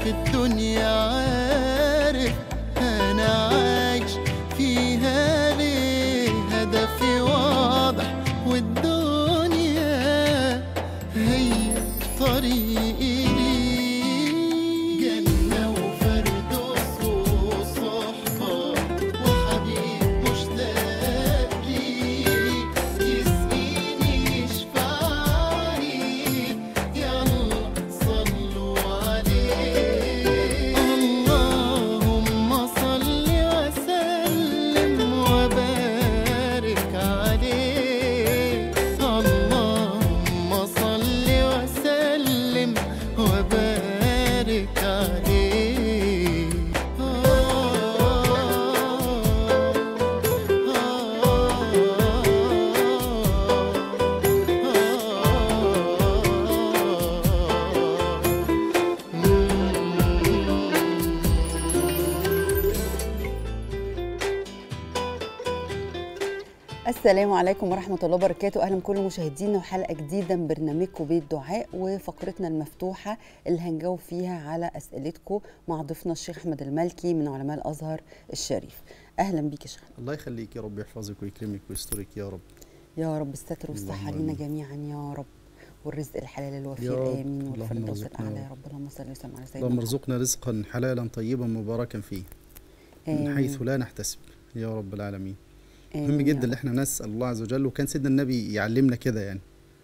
الدنيا عارف انا عايش فيها ليه هدفي واضح والدنيا هي طريقي ليه جنة وفردوس وصحبة وحبيب مشتاق ليه يسقيني يشفعني يلا صلوا عليه اللهم صل وسلم وبارك عليه اللهم صل وسلم وبارك عليه السلام عليكم ورحمة الله وبركاته أهلا بكل مشاهدينا وحلقة جديدة من برنامجكم بيت دعاء وفقرتنا المفتوحة اللي هنجاوب فيها على أسئلتكم مع ضيفنا الشيخ أحمد المالكي من علماء الأزهر الشريف أهلا بيك يا شيخ الله يخليك يا رب يحفظك ويكرمك ويسترك يا رب يا رب الستر والصحة اللهم لينا آمين. جميعا يا رب والرزق الحلال يا الوفير رب. آمين اللهم والفردوس ارزقنا الأعلى يا يا رب اللهم صل وسلم على سيدنا اللهم محمد. ارزقنا رزقا حلالا طيبا مباركا فيه من آمين. حيث لا نحتسب يا رب العالمين مهم آمين يا جدا رب. ان احنا نسال الله عز وجل وكان سيدنا النبي يعلمنا كده يعني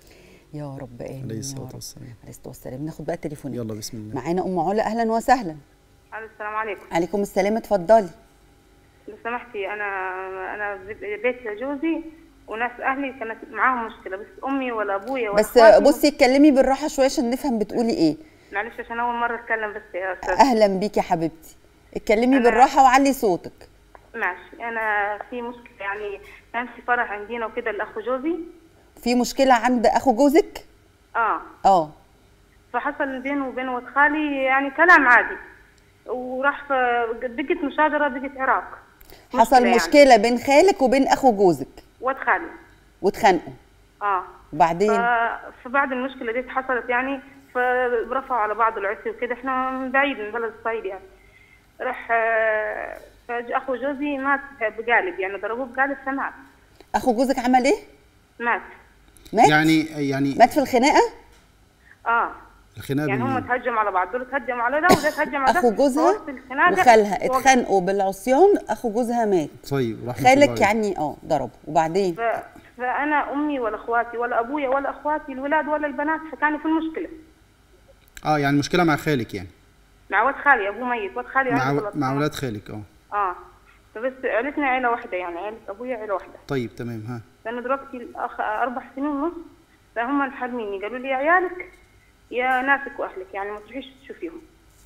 يا رب آمين عليه يا الصلاه رب والسلام عليه الصلاة والسلام ناخد بقى تليفونات يلا بسم الله معانا أم علا أهلا وسهلا الو السلام عليكم عليكم السلام اتفضلي لو سمحتي انا انا بيت جوزي وناس اهلي كانت معاهم مشكله بس امي ولا ابويا ولا بس أخواتي بصي اتكلمي بالراحة شوية عشان نفهم بتقولي إيه معلش عشان اول مره اتكلم بس يا استاذ اهلا بيكي يا حبيبتي اتكلمي أنا- بالراحه وعلي صوتك ماشي انا في مشكله يعني كان في فرح عندنا وكده لاخو جوزي في مشكله عند اخو جوزك اه اه فحصل بينه وبين ولد خالي يعني كلام عادي وراح ف- بقت مشاجره بقت عراق حصل يعني. مشكله بين خالك وبين اخو جوزك ولد خالي واتخانقوا اه وبعدين ف- فبعد المشكله دي حصلت يعني فرفعوا على بعض العسي وكده احنا من بعيد من بلد الصعيد يعني راح آه، فج- اخو جوزي مات بقالب يعني ضربوه بقالب فمات اخو جوزك عمل ايه مات مات يعني يعني مات في الخناقه اه الخناقه يعني هم بين- تهجموا على بعض دول تهجموا على ده وده تهجم على ده اخو جوزها فوسط الخناقة وخالها وقف. اتخانقوا بالعصيان اخو جوزها مات طيب رحمه الله خالك عليك. يعني اه ضربه وبعدين ف... فانا امي ولا اخواتي ولا ابويا ولا اخواتي الولاد ولا البنات فكانوا في المشكله اه يعني المشكله مع خالك يعني مع ولد خالي ابوه ميت ولد خالي مع عنده و... 13 مع اولاد خالك اه اه فبس عيلتنا عيله واحده يعني عيله ابويا عيله واحده طيب تمام ها لانه دلوقتي الاخ اربع سنين ونص فهم محرميني قالوا لي يا عيالك يا ناسك واهلك يعني ما تروحيش تشوفيهم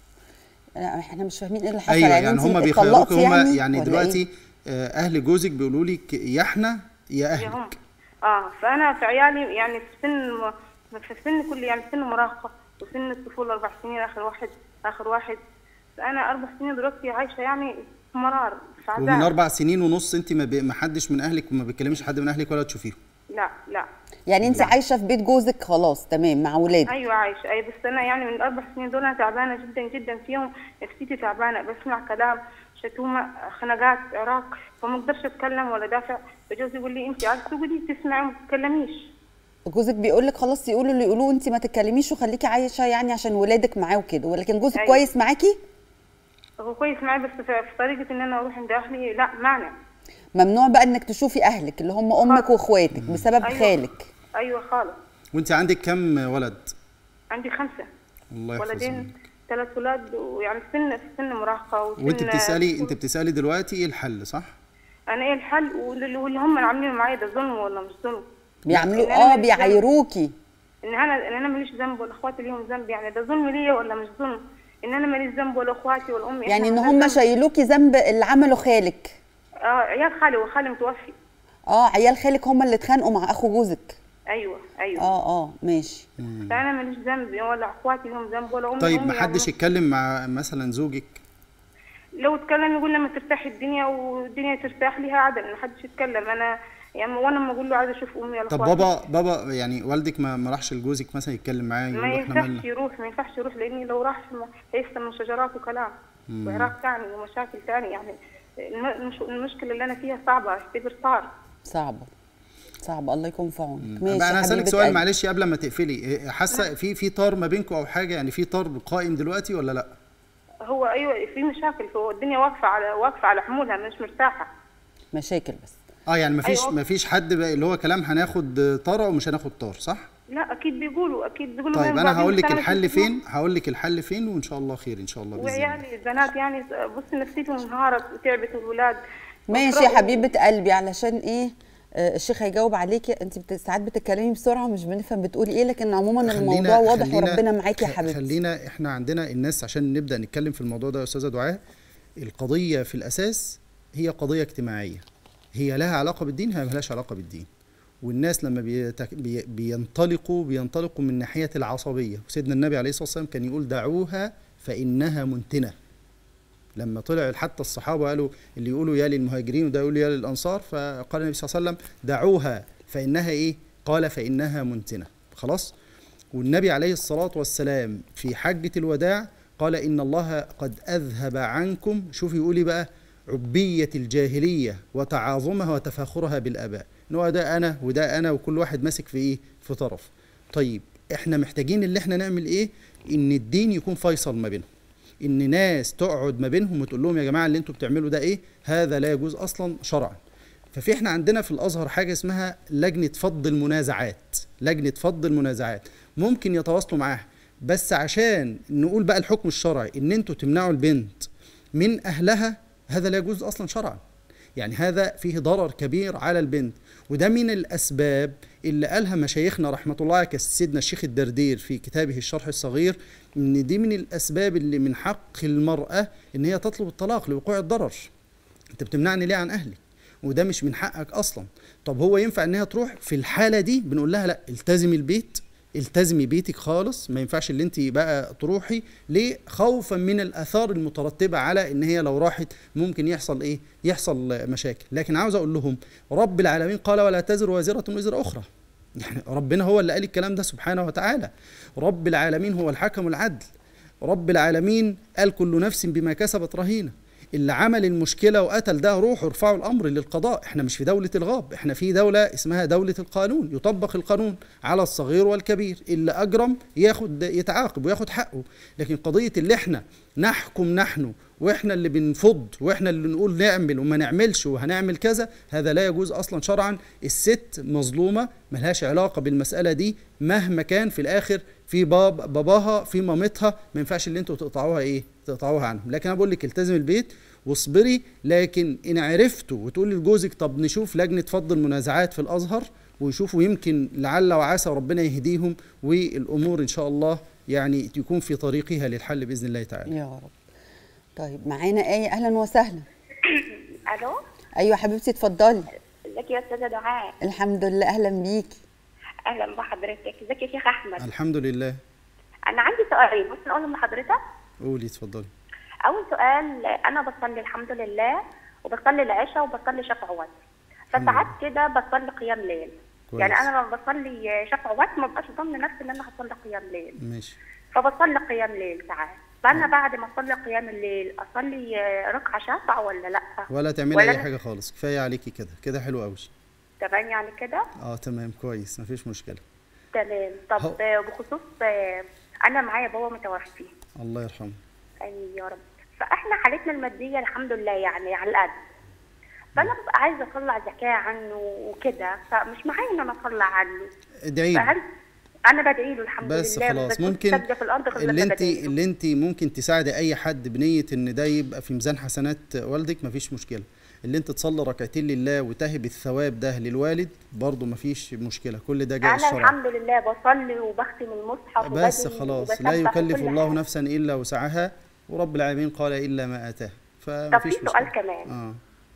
لا احنا مش فاهمين ايه اللي حصل ايوه يعني انت هم بيخيروك اتطلقتي هم يعني, يعني ولا دلوقتي إيه؟ آه، اهل جوزك بيقولوا لك يا احنا يا يا هم اهلك اه فانا في عيالي يعني في سن في سن كل يعني سن مراهقه وسن الطفوله اربع سنين اخر واحد اخر واحد فانا اربع سنين دلوقتي عايشه يعني في مرار في عذاب ومن اربع سنين ونص انت ما, بي... ما حدش من اهلك وما بتكلمش حد من اهلك ولا تشوفيهم لا لا يعني انت عايشه في بيت جوزك خلاص تمام مع ولادك ايوه عايشه اي بس انا يعني من الاربع سنين دول انا تعبانه جدا جدا فيهم نفسيتي تعبانه بسمع كلام شتومه خناقات عراق فما اقدرش اتكلم ولا دافع فجوزي يقول لي انت عايزه تقعدي تسمعي وما تتكلميش جوزك بيقول لك خلاص يقولوا اللي يقولوه انت ما تتكلميش وخليكي عايشه يعني عشان ولادك معاه وكده ولكن جوزك أيوة. كويس معاكي هو كويس معي بس في في طريقه ان انا اروح عند اهلي لا مانع ممنوع بقى انك تشوفي اهلك اللي هم امك خالص. واخواتك بسبب أيوة. خالك ايوه خالص وانت عندك كم ولد عندي خمسه الله يحفظهم ولدين لك. ثلاث ولاد ويعني في سن في سن مراهقه وسن وانت بتسالي انت بتسالي دلوقتي ايه الحل صح انا ايه الحل واللي واللي هم عاملين معايا ده ظلم ولا مش ظلم بيعملوا إن أنا اه ماليش بيعايروكي ان انا ان انا ماليش ذنب ولا اخواتي ليهم ذنب يعني ده ظلم ليا ولا مش ظلم ان انا ماليش ذنب ولا اخواتي ولا امي يعني ان إحنا هم مالناش ذنب. شايلوكي ذنب اللي عمله خالك اه عيال خالي وخالي متوفي اه عيال خالك هم اللي اتخانقوا مع اخو جوزك ايوه ايوه اه اه ماشي فانا ماليش ذنب ولا اخواتي لهم ذنب ولا امي طيب أمي ما حدش يعني يتكلم مع مثلا زوجك لو اتكلم يقول لما ترتاح الدنيا والدنيا ترتاح لها عدل ما حدش يتكلم انا يعني وانا لما اقول له عايزه اشوف امي ولا طب اخواتي بابا بابا يعني والدك ما ما راحش لجوزك مثلا يتكلم معاه يقول ما له احنا ينفعش مالنا يروح ما ينفعش يروح لاني لو راح هيسمع من شجرات وكلام وعراق تاني ومشاكل تاني يعني الم- المش- المشكله اللي انا فيها صعبه اعتبر صار صعبه صعبه الله يكون في عونك ماشي بقى انا هسالك حبيبة سؤال قلبي. معلش قبل ما تقفلي إيه، حاسه في في طار ما بينكم او حاجه يعني في طار قائم دلوقتي ولا لا هو ايوه في مشاكل هو الدنيا واقفه على واقفه على حمولها مش مرتاحه مشاكل بس اه يعني مفيش أيوة. مفيش حد بقى اللي هو كلام هناخد طاره ومش هناخد طار صح لا اكيد بيقولوا اكيد بيقولوا طيب ما انا ينفع هقول لك بنت الحل تعمل فين هقول لك الحل فين وان شاء الله خير ان شاء الله باذن الله وعيالي البنات يعني بص نفسيتهم انهارت وتعبت الولاد ماشي يا حبيبه قلبي علشان ايه آه، الشيخ هيجاوب عليكي انت بت- ساعات بتتكلمي بسرعه مش بنفهم بتقولي ايه لكن عموما الموضوع واضح وربنا معاكي يا خ- حبيبتي خلينا احنا عندنا الناس عشان نبدا نتكلم في الموضوع ده يا استاذه دعاء القضيه في الاساس هي قضيه اجتماعيه هي لها علاقه بالدين هي ملهاش علاقه بالدين والناس لما بيتك... بي... بينطلقوا بينطلقوا من ناحيه العصبيه وسيدنا النبي عليه الصلاه والسلام كان يقول دعوها فانها منتنه لما طلع حتى الصحابه قالوا اللي يقولوا يا للمهاجرين وده يقول يا للانصار فقال النبي صلى الله عليه وسلم دعوها فانها ايه قال فانها منتنه خلاص والنبي عليه الصلاه والسلام في حجه الوداع قال ان الله قد اذهب عنكم شوف يقول إيه بقى عبيه الجاهليه وتعاظمها وتفاخرها بالاباء ان هو ده انا وده انا وكل واحد ماسك في ايه في طرف طيب احنا محتاجين اللي احنا نعمل ايه ان الدين يكون فيصل ما بينهم ان ناس تقعد ما بينهم وتقول لهم يا جماعه اللي انتوا بتعملوا ده ايه هذا لا يجوز اصلا شرعا ففي احنا عندنا في الازهر حاجه اسمها لجنه فض المنازعات لجنه فض المنازعات ممكن يتواصلوا معاها بس عشان نقول بقى الحكم الشرعي ان انتوا تمنعوا البنت من اهلها هذا لا يجوز اصلا شرعا يعني هذا فيه ضرر كبير على البنت وده من الاسباب اللي قالها مشايخنا رحمه الله عليه كسيدنا الشيخ الدردير في كتابه الشرح الصغير ان دي من الاسباب اللي من حق المراه ان هي تطلب الطلاق لوقوع الضرر انت بتمنعني ليه عن اهلي وده مش من حقك اصلا طب هو ينفع ان هي تروح في الحاله دي بنقول لها لا التزمي البيت التزمي بيتك خالص ما ينفعش اللي انت بقى تروحي ليه خوفا من الاثار المترتبه على ان هي لو راحت ممكن يحصل ايه يحصل مشاكل لكن عاوز اقول لهم رب العالمين قال ولا تزر وازره وزر اخرى يعني ربنا هو اللي قال الكلام ده سبحانه وتعالى رب العالمين هو الحكم العدل رب العالمين قال كل نفس بما كسبت رهينه اللي عمل المشكلة وقتل ده روحوا ارفعوا الأمر للقضاء احنا مش في دولة الغاب احنا في دولة اسمها دولة القانون يطبق القانون على الصغير والكبير اللي أجرم ياخد يتعاقب وياخد حقه لكن قضية اللي احنا نحكم نحن واحنا اللي بنفض واحنا اللي نقول نعمل وما نعملش وهنعمل كذا هذا لا يجوز اصلا شرعا الست مظلومه ملهاش علاقه بالمساله دي مهما كان في الاخر في باب باباها في مامتها ما ينفعش اللي انتوا تقطعوها ايه تقطعوها عنهم لكن انا بقول لك التزم البيت واصبري لكن ان عرفتوا وتقولي لجوزك طب نشوف لجنه فض المنازعات في الازهر ويشوفوا يمكن لعل وعسى ربنا يهديهم والامور ان شاء الله يعني تكون في طريقها للحل باذن الله تعالى يا رب طيب معانا آية أهلا وسهلا الو أيوة حبيبتي اتفضلي ازيك يا استاذه دعاء الحمد لله أهلا بيكي اهلا بحضرتك ازيك يا شيخ احمد الحمد لله انا عندي سؤالين بص نقولهم لحضرتك قولي اتفضلي اول سؤال انا بصلي الحمد لله وبصلي العشاء وبصلي شفع وتر فساعات كده بصلي قيام ليل كويس. يعني انا لما بصلي شفع وتر ما ببقاش ضامنه نفسي ان انا هصلي قيام ليل ماشي فبصلي قيام ليل ساعات فانا بعد ما اصلي قيام الليل اصلي ركعه شفع ولا لا ولا تعملي ولا اي أنا- حاجه خالص كفايه عليكي كده كده حلو قوي تمام يعني كده اه تمام كويس مفيش مشكله تمام طب هو- آه، بخصوص آه، انا معايا بابا متوفي الله يرحمه امين يا رب فاحنا حالتنا الماديه الحمد لله يعني على القد فانا ببقى عايزه اطلع زكاه عنه وكده فمش معايا ان انا اطلع عنه ادعي له فهل انا بدعي له الحمد بس لله خلاص بس ممكن ساجدة في الارض غير اللي لما انت بدعي له. اللي انت ممكن تساعدي اي حد بنيه ان ده يبقى في ميزان حسنات والدك مفيش مشكله اللي انت تصلي ركعتين لله وتهب الثواب ده للوالد برضه مفيش مشكله كل ده جاء انا الشرع الحمد لله بصلي وبختم المصحف بس وبدعي خلاص لا وبسبح يكلف وكل الله حاجة. نفسا الا وسعها ورب العالمين قال الا ما اتاه طب فمفيش في سؤال مشكله كمان اه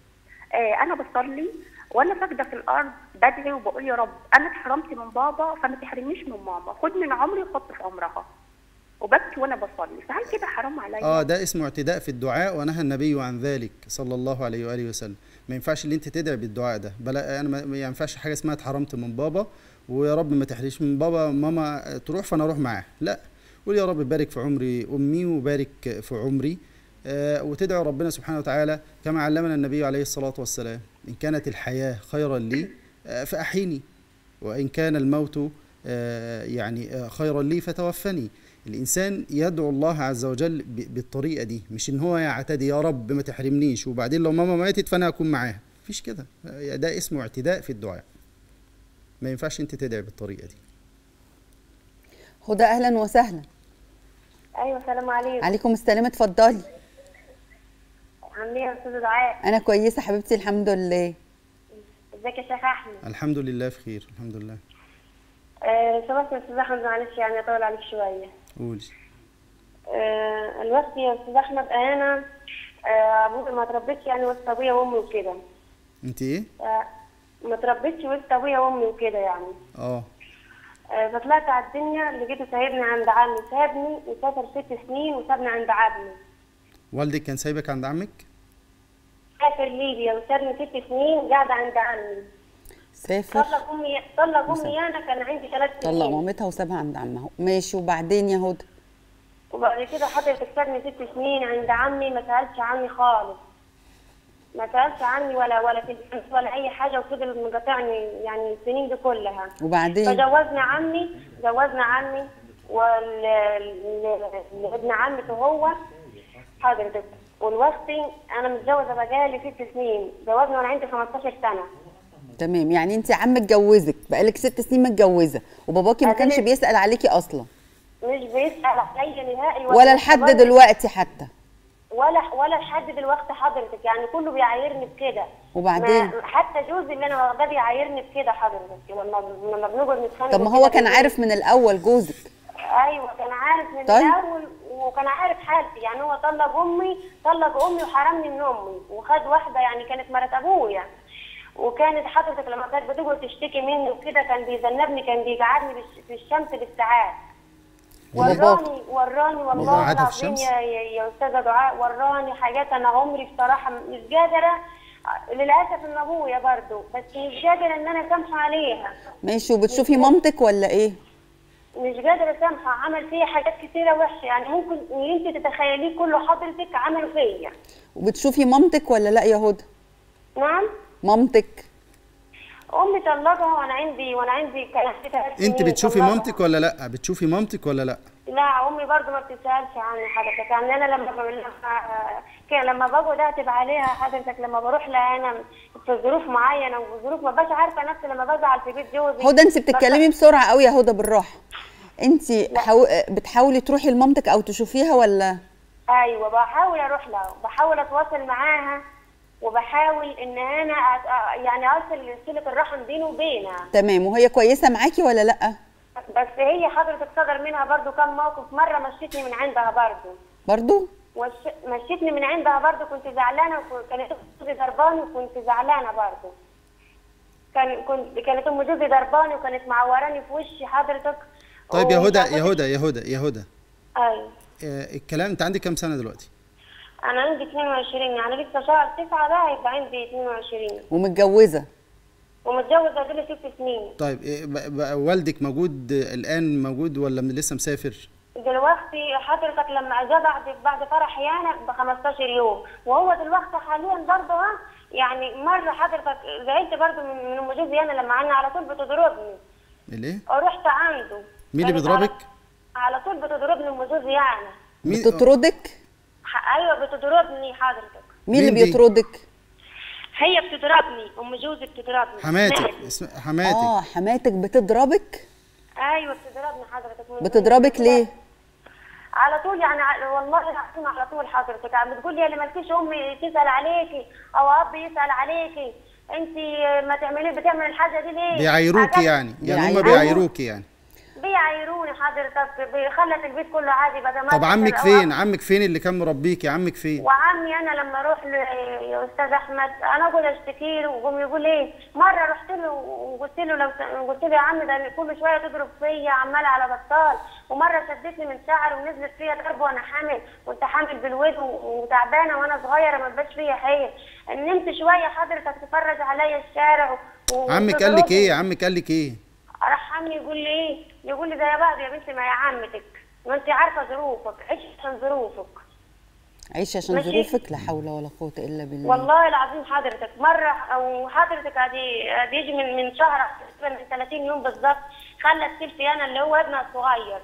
آه انا بصلي وانا ساجده في الارض بدعي وبقول يا رب انا اتحرمت من بابا فما تحرمنيش من ماما خد من عمري وحط في عمرها وببكي وانا بصلي فهل كده حرام عليا اه ده اسمه اعتداء في الدعاء ونهى النبي عن ذلك صلى الله عليه واله وسلم ما ينفعش اللي انت تدعي بالدعاء ده بلا انا ما ما ينفعش حاجه اسمها اتحرمت من بابا ويا رب ما تحرمش من بابا ماما تروح فانا اروح معاه لا قول يا رب بارك في عمري امي وبارك في عمري آه وتدعو ربنا سبحانه وتعالى كما علمنا النبي عليه الصلاه والسلام ان كانت الحياه خيرا لي آه فاحيني وان كان الموت آه يعني آه خيرا لي فتوفني الانسان يدعو الله عز وجل ب- بالطريقه دي مش ان هو يعتدي يا رب ما تحرمنيش وبعدين لو ماما ماتت فانا اكون معاها مفيش كده آه، ده اسمه اعتداء في الدعاء ما ينفعش انت تدعي بالطريقه دي هدى اهلا وسهلا ايوه السلام عليكم عليكم السلام اتفضلي عاملين ايه يا استاذ دعاء انا كويسه حبيبتي الحمد لله ازيك يا شيخ احمد الحمد لله في خير الحمد لله آه سمعت يا استاذ احمد معلش يعني اطول عليك شويه قولي آه الوقت يا استاذ احمد انا آه ابويا ما تربيتش يعني وسط ابويا وامي وكده انت ايه آه ما تربيتش وسط ابويا وامي وكده يعني اه آه فطلعت على الدنيا لقيته سايبني عند عمي سابني وسافر ست سنين وسابني عند عمي والدك كان سايبك عند عمك سافر ليبيا وسابني ست سنين قاعده عند عمي سافر طلق امي طلق امي انا كان عندي ثلاث سنين طلق مامتها وسابها عند عمها ماشي وبعدين يا هدى وبعد كده حضرتك سابني ست سنين عند عمي ما سألش عني خالص ما سألش عني ولا ولا تليفون ولا أي حاجة وفضل مقاطعني يعني السنين دي كلها وبعدين فجوزنا عمي جوزنا عمي وابن عمته هو حضرتك والوقتي أنا متجوزة بقالي ست سنين جوزنا وأنا عندي 15 سنة تمام يعني انت عمك جوزك بقالك ست سنين متجوزه وباباكي ما أنا كانش لسه- بيسال عليكي اصلا مش بيسأل عليا نهائي ولا لحد برضه- دلوقتي حتى ولا ولا لحد دلوقتي حضرتك يعني كله بيعايرني بكده وبعدين؟ ما حتى جوزي اللي انا واخداه بيعايرني بكده حضرتك لما لما بنقعد نتخانق طب ما وكده هو كان بيقول- عارف من الاول جوزك ايوه كان عارف من طيب. الاول وكان عارف حالتي يعني هو طلق امي طلق امي وحرمني من امي وخد واحده يعني كانت مرات ابويا وكانت حضرتك لما كانت بتقعد تشتكي مني وكده كان بيذنبني كان بيقعدني بالش- في الشمس بالساعات وباباك؟ وراني وراني بابا والله قعدها في العظيم الشمس؟ يا, يا, يا استاذه دعاء وراني حاجات انا عمري بصراحه مش قادره للاسف ان ابويا برضه بس مش قادره ان انا اسامحه عليها ماشي وبتشوفي مامتك ولا ايه مش قادره اسامحه عمل فيا حاجات كتيره وحشه يعني ممكن اللي انت تتخيليه كله حضرتك عمل فيا وبتشوفي مامتك ولا لا يا هدى نعم مامتك امي طلقها وانا عندي وانا عندي كان عندي ثلاث انت سنين بتشوفي طلقها. مامتك ولا لا بتشوفي مامتك ولا لا لا امي برضو ما بتسالش عني حضرتك يعني انا لما لما كده لما بقعد اعتب عليها حضرتك لما بروح لها انا في ظروف معينه وظروف ما بقاش عارفه نفسي لما بزعل في بيت جوزي هدى انت بتتكلمي بسرعه قوي يا هدى بالراحه انت حاو... بتحاولي تروحي لمامتك او تشوفيها ولا ايوه بحاول اروح لها بحاول اتواصل معاها وبحاول ان انا أ- أ- يعني اصل صله الرحم بيني وبينها تمام وهي كويسه معاكي ولا لا بس هي حضرتك صدر منها برضو كم موقف مره مشيتني من عندها برضو برضو وش... مشيتني من عندها برضو كنت زعلانه وكانت جوزي ضرباني وكنت زعلانه برضو كان كنت كانت ام جوزي ضرباني وكانت معوراني في وشي حضرتك طيب يا هدى ومش يا عارفة- هدى يا هدى يا هدى ايوه آه، الكلام انت عندك كام سنه دلوقتي انا عندي 22 يعني لسه شهر 9 ده هيبقى عندي 22 ومتجوزه ومتجوزه دي ست سنين طيب إيه، ب- ب- والدك موجود آه، الان موجود ولا من- لسه مسافر دلوقتي حضرتك لما جه بعد بعد فرح يانا ب 15 يوم وهو دلوقتي حاليا برضه ها يعني مره حضرتك زعلت برضه من من ام جوزي انا لما عنا على طول بتضربني ليه ورحت عنده مين اللي كانت على- بيضربك؟ على طول بتضربني ام جوزي يعني مين بتطردك ح- ايوه بتضربني حضرتك مين اللي مين دي؟ بيطردك هي بتضربني ام جوزي بتضربني حماتك نعم. اسم حماتك اه حماتك بتضربك ايوه بتضربني حضرتك من- بتضربك ليه على طول يعني ع- والله العظيم على طول حضرتك عم بتقول لي يا اللي مالكيش امي تسال عليكي او اب يسال عليكي انت ما تعملي بتعمل الحاجه دي ليه؟ بيعايروكي حاجات- يعني يعني هم بيعايروك. بيعايروكي يعني بيعايروني حضرتك بيخلص البيت كله عادي بدل ما طب عمك أسافر فين أو- عمك فين اللي كان مربيكي عمك فين وعمي انا لما اروح ل- يا استاذ احمد انا اقول اشتكي له وقوم يقول ايه مره رحت له وقلت له لو س- قلت له يا عم ده كل شويه تضرب فيا عماله على بطال ومره شدتني من شعري ونزلت فيا ضرب وانا حامل كنت حامل بالود و- وتعبانه وانا صغيره ما بقاش فيا حيل نمت شويه حضرتك تفرج عليا الشارع و- عمك قال لك وتضربني. ايه عمك قال لك ايه راح عمي يقول لي ايه يقول لي ده يا بعض يا بنتي ما يا عمتك ما انت عارفه ظروفك عيشي عشان ظروفك عيشي عشان ماشي. ظروفك لا حول ولا قوه الا بالله والله العظيم حضرتك مرة أو حضرتك هدي هدي يجي من من شهر تقريبا من 30 يوم بالظبط خلى السيلفي أنا اللي هو ابنها الصغير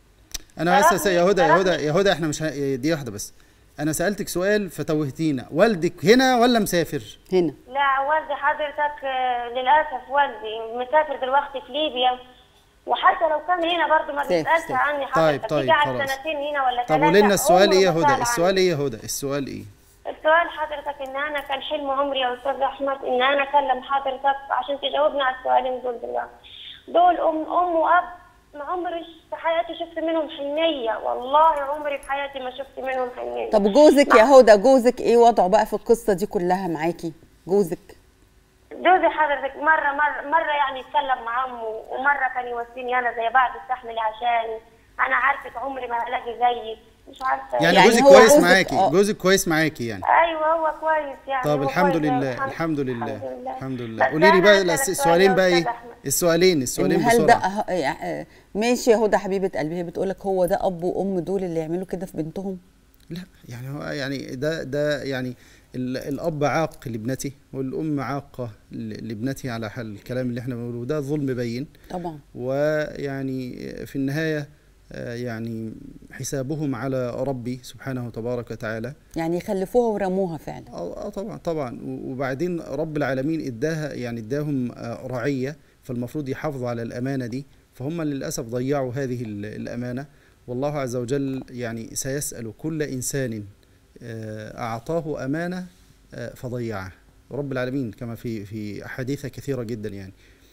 انا بس ضربني- يا هدى يا هدى ضربني. يا هدى احنا مش ه... دي واحده بس انا سالتك سؤال فتوهتينا والدك هنا ولا مسافر هنا لا والدي حضرتك آه، للأسف والدي مسافر دلوقتي في ليبيا وحتى لو كان هنا برضه ما سافر، بيسألش سافر. عني طيب، حضرتك طيب، قاعد خلاص. سنتين هنا ولا طب ثلاثة قولي لنا السؤال عمره ايه يا ما هدى سأل السؤال عني. ايه يا هدى السؤال ايه السؤال حضرتك ان انا كان حلم عمري يا استاذ احمد ان انا اكلم حضرتك عشان تجاوبني على السؤالين دول دلوقتي دول ام ام واب ما عمري في حياتي شفت منهم حنيه والله عمري في حياتي ما شفت منهم حنيه طب جوزك يا هدى جوزك ايه وضعه بقى في القصه دي كلها معاكي جوزك جوزي حضرتك مره مره مره يعني يتكلم مع امه ومره كان يوصيني انا زي بعض استحملي عشاني انا عارفك عمري ما هلاقي زيك مش عارفه يعني, يعني جوزك هو كويس جوزك- معاكي آه. جوزك كويس معاكي يعني ايوه هو كويس يعني طب هو الحمد كويس، لله الحمد لله لله. الحمد لله بس قولي لي أنا بقى هسألك الس- سؤال السؤالين يا بقى أستاذ ايه أحمد. السؤالين إن السؤالين هل ده بسرعه أه- يعني- ماشي يا هدى حبيبه قلبي هي بتقول لك هو ده اب وام دول اللي يعملوا كده في بنتهم لا يعني هو يعني ده ده يعني ال- الاب عاق لابنته والام عاقه ل- لابنته على حل الكلام اللي احنا بنقوله ده ظلم بين طبعا ويعني في النهايه آه، يعني حسابهم على ربي سبحانه تبارك وتعالى يعني يخلفوها ورموها فعلا اه آه طبعا طبعا و- وبعدين رب العالمين اداها يعني اداهم آه، رعيه فالمفروض يحافظوا على الامانه دي فهم للاسف ضيعوا هذه ال- الامانه والله عز وجل يعني سيسال كل انسان آه، اعطاه امانه آه، فضيعها رب العالمين كما في في احاديث كثيره جدا يعني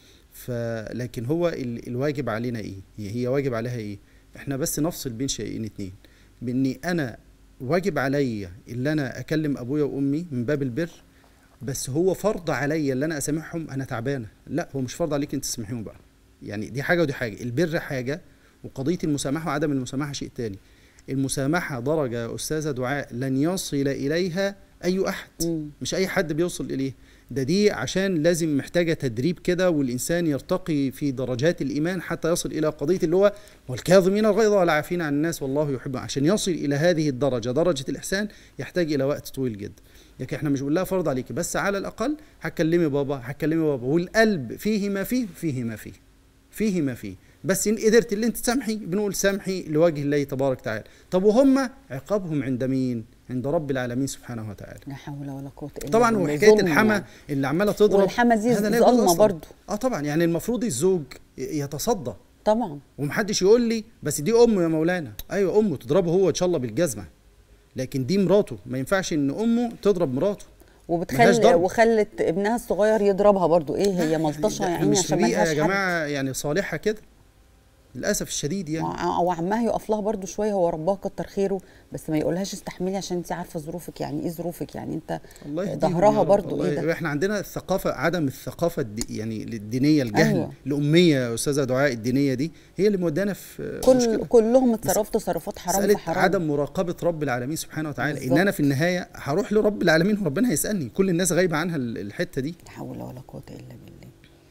فلكن هو ال- الواجب علينا ايه هي هي واجب عليها ايه احنا بس نفصل بين شيئين اتنين باني انا واجب عليا اللي انا اكلم ابويا وامي من باب البر بس هو فرض عليا اللي انا اسامحهم انا تعبانه لا هو مش فرض عليك انت تسامحيهم بقى يعني دي حاجه ودي حاجه البر حاجه وقضيه المسامحه وعدم المسامحه شيء تاني المسامحه درجه يا استاذه دعاء لن يصل اليها اي احد مم. مش اي حد بيوصل اليه ده دي عشان لازم محتاجه تدريب كده والانسان يرتقي في درجات الايمان حتى يصل الى قضيه اللي هو والكاظمين الغيظ والعافين عن الناس والله يحب عشان يصل الى هذه الدرجه درجه الاحسان يحتاج الى وقت طويل جدا لكن احنا مش بنقول لها فرض عليكي بس على الاقل هتكلمي بابا هتكلمي بابا والقلب فيه ما فيه فيه ما فيه فيه ما فيه بس ان قدرت اللي انت تسامحي بنقول سامحي لوجه الله تبارك وتعالى طب وهم عقابهم عند مين عند رب العالمين سبحانه وتعالى لا حول ولا قوه الا طبعا بالله وحكايه ظلم الحما يعني. اللي عماله تضرب والحما دي هذا لا يجوز ظلمة أصلاً. برضو. اه طبعا يعني المفروض الزوج ي- يتصدى طبعا ومحدش يقول لي بس دي امه يا مولانا ايوه امه تضربه هو ان شاء الله بالجزمه لكن دي مراته ما ينفعش ان امه تضرب مراته ملهاش وبتخلي ضرب. وخلت ابنها الصغير يضربها برضو ايه هي ملطشه ده يا عيني مش عشان بيئه ملهاش يا حد جماعه يعني صالحه كده للاسف الشديد يعني وع- وعمها يقف لها برضو شويه هو ربها كتر خيره بس ما يقولهاش استحملي عشان انت عارفه ظروفك يعني ايه ظروفك يعني انت الله يهديهم يا ظهرها رب. برضو والله ايه ده احنا عندنا الثقافه عدم الثقافه الدي يعني الدينيه الجهل أيوة. أيوة. الاميه يا استاذه دعاء الدينيه دي هي اللي مودانا في كل مشكلة. كلهم اتصرفوا تصرفات حرام في مسألة حرام عدم مراقبة رب العالمين سبحانه وتعالى بالظبط. إن أنا في النهاية هروح لرب العالمين وربنا هيسألني كل الناس غايبة عنها ال- الحتة دي لا حول ولا قوه الا بالله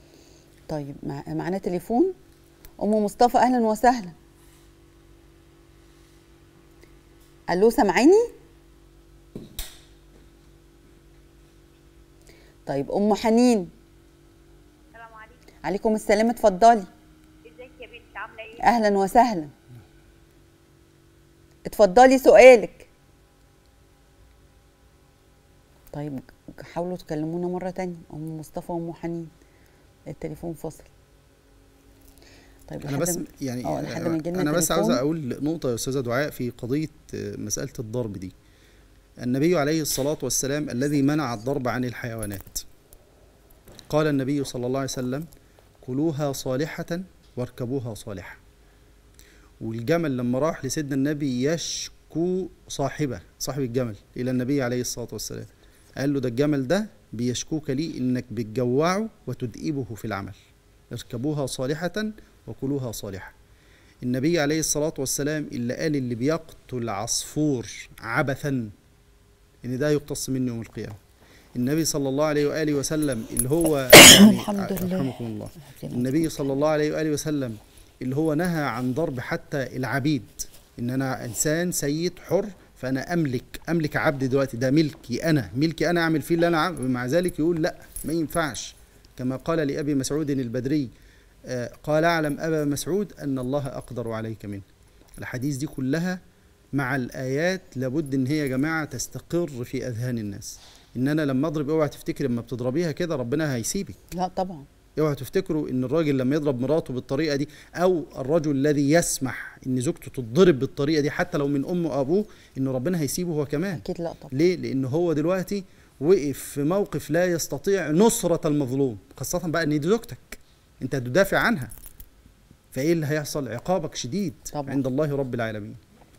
طيب مع... معانا تليفون ام مصطفى اهلا وسهلا الو سامعيني طيب ام حنين السلام عليكم عليكم السلام اتفضلي ازيك يا بنت عامله ايه اهلا وسهلا اتفضلي سؤالك طيب حاولوا تكلمونا مرة تانية أم مصطفى وأم حنين التليفون فاصل طيب أنا لحد بس ما- يعني اه لحد ما يجيلنا أنا بس تليفون. عاوز أقول نقطة يا أستاذة دعاء في قضية آه، مسألة الضرب دي النبي عليه الصلاة والسلام الذي منع الضرب عن الحيوانات قال النبي صلى الله عليه وسلم كلوها صالحة واركبوها صالحة والجمل لما راح لسيدنا النبي يشكو صاحبه صاحب الجمل الى النبي عليه الصلاه والسلام قال له ده الجمل ده بيشكوك لي انك بتجوعه وتدئبه في العمل اركبوها صالحه وكلوها صالحه النبي عليه الصلاه والسلام اللي قال اللي بيقتل عصفور عبثا ان ده يقتص منه يوم القيامه النبي صلى الله عليه واله وسلم اللي هو يعني الحمد لله. رحمكم الله النبي صلى الله عليه واله وسلم اللي هو نهى عن ضرب حتى العبيد ان انا انسان سيد حر فانا املك املك عبد دلوقتي ده ملكي انا ملكي انا اعمل فيه اللي انا عم- مع ذلك يقول لا ما ينفعش كما قال لابي مسعود البدري آه، قال اعلم ابا مسعود ان الله اقدر عليك منه الحديث دي كلها مع الايات لابد ان هي يا جماعه تستقر في اذهان الناس ان انا لما اضرب اوعى تفتكر لما بتضربيها كده ربنا هيسيبك لا طبعا اوعوا تفتكروا ان الراجل لما يضرب مراته بالطريقه دي او الرجل الذي يسمح ان زوجته تتضرب بالطريقه دي حتى لو من امه وابوه ان ربنا هيسيبه هو كمان اكيد لا طبعا ليه لان هو دلوقتي وقف في موقف لا يستطيع نصرة المظلوم خاصة بقى ان دي زوجتك انت تدافع عنها فايه اللي هيحصل عقابك شديد طبعا. عند الله رب العالمين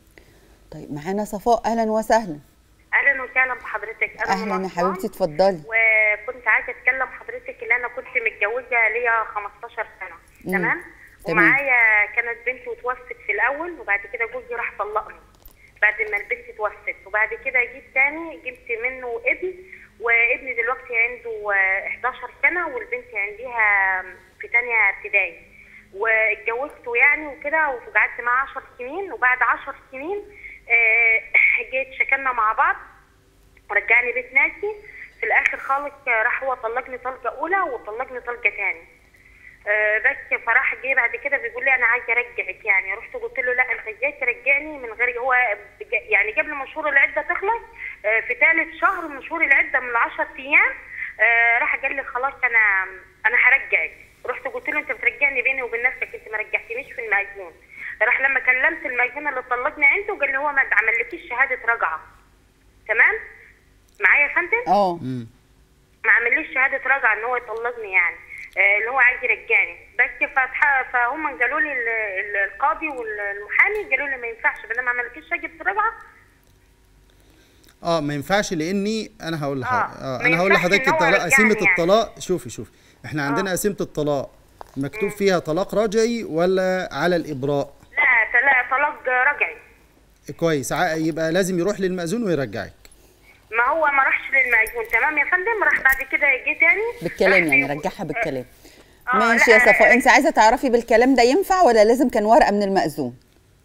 طيب معانا صفاء اهلا وسهلا اهلا وسهلا بحضرتك انا اهلا يا من حبيبتي أسوان، اتفضلي وكنت عايزه اتكلم حضرتك ان انا كنت متجوزه ليا 15 سنه مم. تمام تمام. ومعايا كانت بنتي وتوفت في الاول وبعد كده جوزي راح طلقني بعد ما البنت توفت وبعد كده جيت تاني جبت منه ابن وابني دلوقتي عنده آه، 11 سنه والبنت عندها في تانية ابتدائي واتجوزته يعني وكده وقعدت معاه 10 سنين وبعد 10 سنين آه، جيت شكلنا مع بعض ورجعني بيت ناسي في الاخر خالص راح هو طلقني طلقه اولى وطلقني طلقه تاني آه، بس فراح جه بعد كده بيقول لي انا عايز ارجعك يعني رحت قلت له لا انت ازاي ترجعني من غير هو بج- يعني قبل ما شهور العده تخلص آه، في ثالث شهر من شهور العده من 10 ايام آه، راح قال لي خلاص انا انا هرجعك رحت قلت له انت بترجعني بيني وبين نفسك انت ما رجعتنيش في المأذون راح لما كلمت المأذون اللي طلقني عنده قال لي هو ما عملكيش شهاده رجعه تمام معايا يا فندم اه مم. ما عمليش شهاده رجعه ان هو يطلقني يعني آه، اللي هو عايز يرجعني بس فتح فهم قالوا لي ال- ال- القاضي والمحامي قالوا لي ما ينفعش بدل ما عملكيش شهاده رجعه اه ما ينفعش لاني انا هقول لح... آه، آه ما انا هقول ينفعش لحضرتك إن هو الطلاق يرجعني قسيمه يعني. الطلاق شوفي شوفي احنا عندنا قسيمه الطلاق مكتوب فيها طلاق رجعي ولا على الابراء لا لا طلاق رجعي كويس ع- يبقى لازم يروح للمأذون ويرجعك ما هو ما راحش للمأذون تمام يا فندم راح بعد كده جه تاني بالكلام راح يعني بيقول- رجعها بالكلام آه، ماشي لا، يا صفاء انت عايزه تعرفي بالكلام ده ينفع ولا لازم كان ورقه من المأذون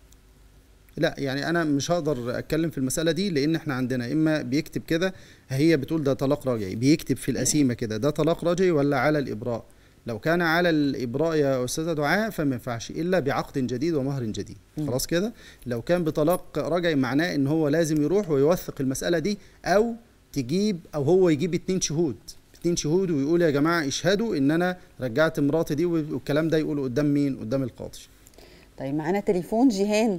لا يعني انا مش هقدر اتكلم في المساله دي لان احنا عندنا اما بيكتب كده هي بتقول ده طلاق رجعي بيكتب في القسيمه كده ده طلاق رجعي ولا على الابراء لو كان على الابراء يا استاذه دعاء فما ينفعش الا بعقد جديد ومهر جديد خلاص كده لو كان بطلاق رجعي معناه ان هو لازم يروح ويوثق المساله دي او تجيب او هو يجيب اتنين شهود اتنين شهود ويقول يا جماعه اشهدوا ان انا رجعت مراتي دي والكلام ده يقوله قدام مين قدام القاضي طيب معانا تليفون جيهان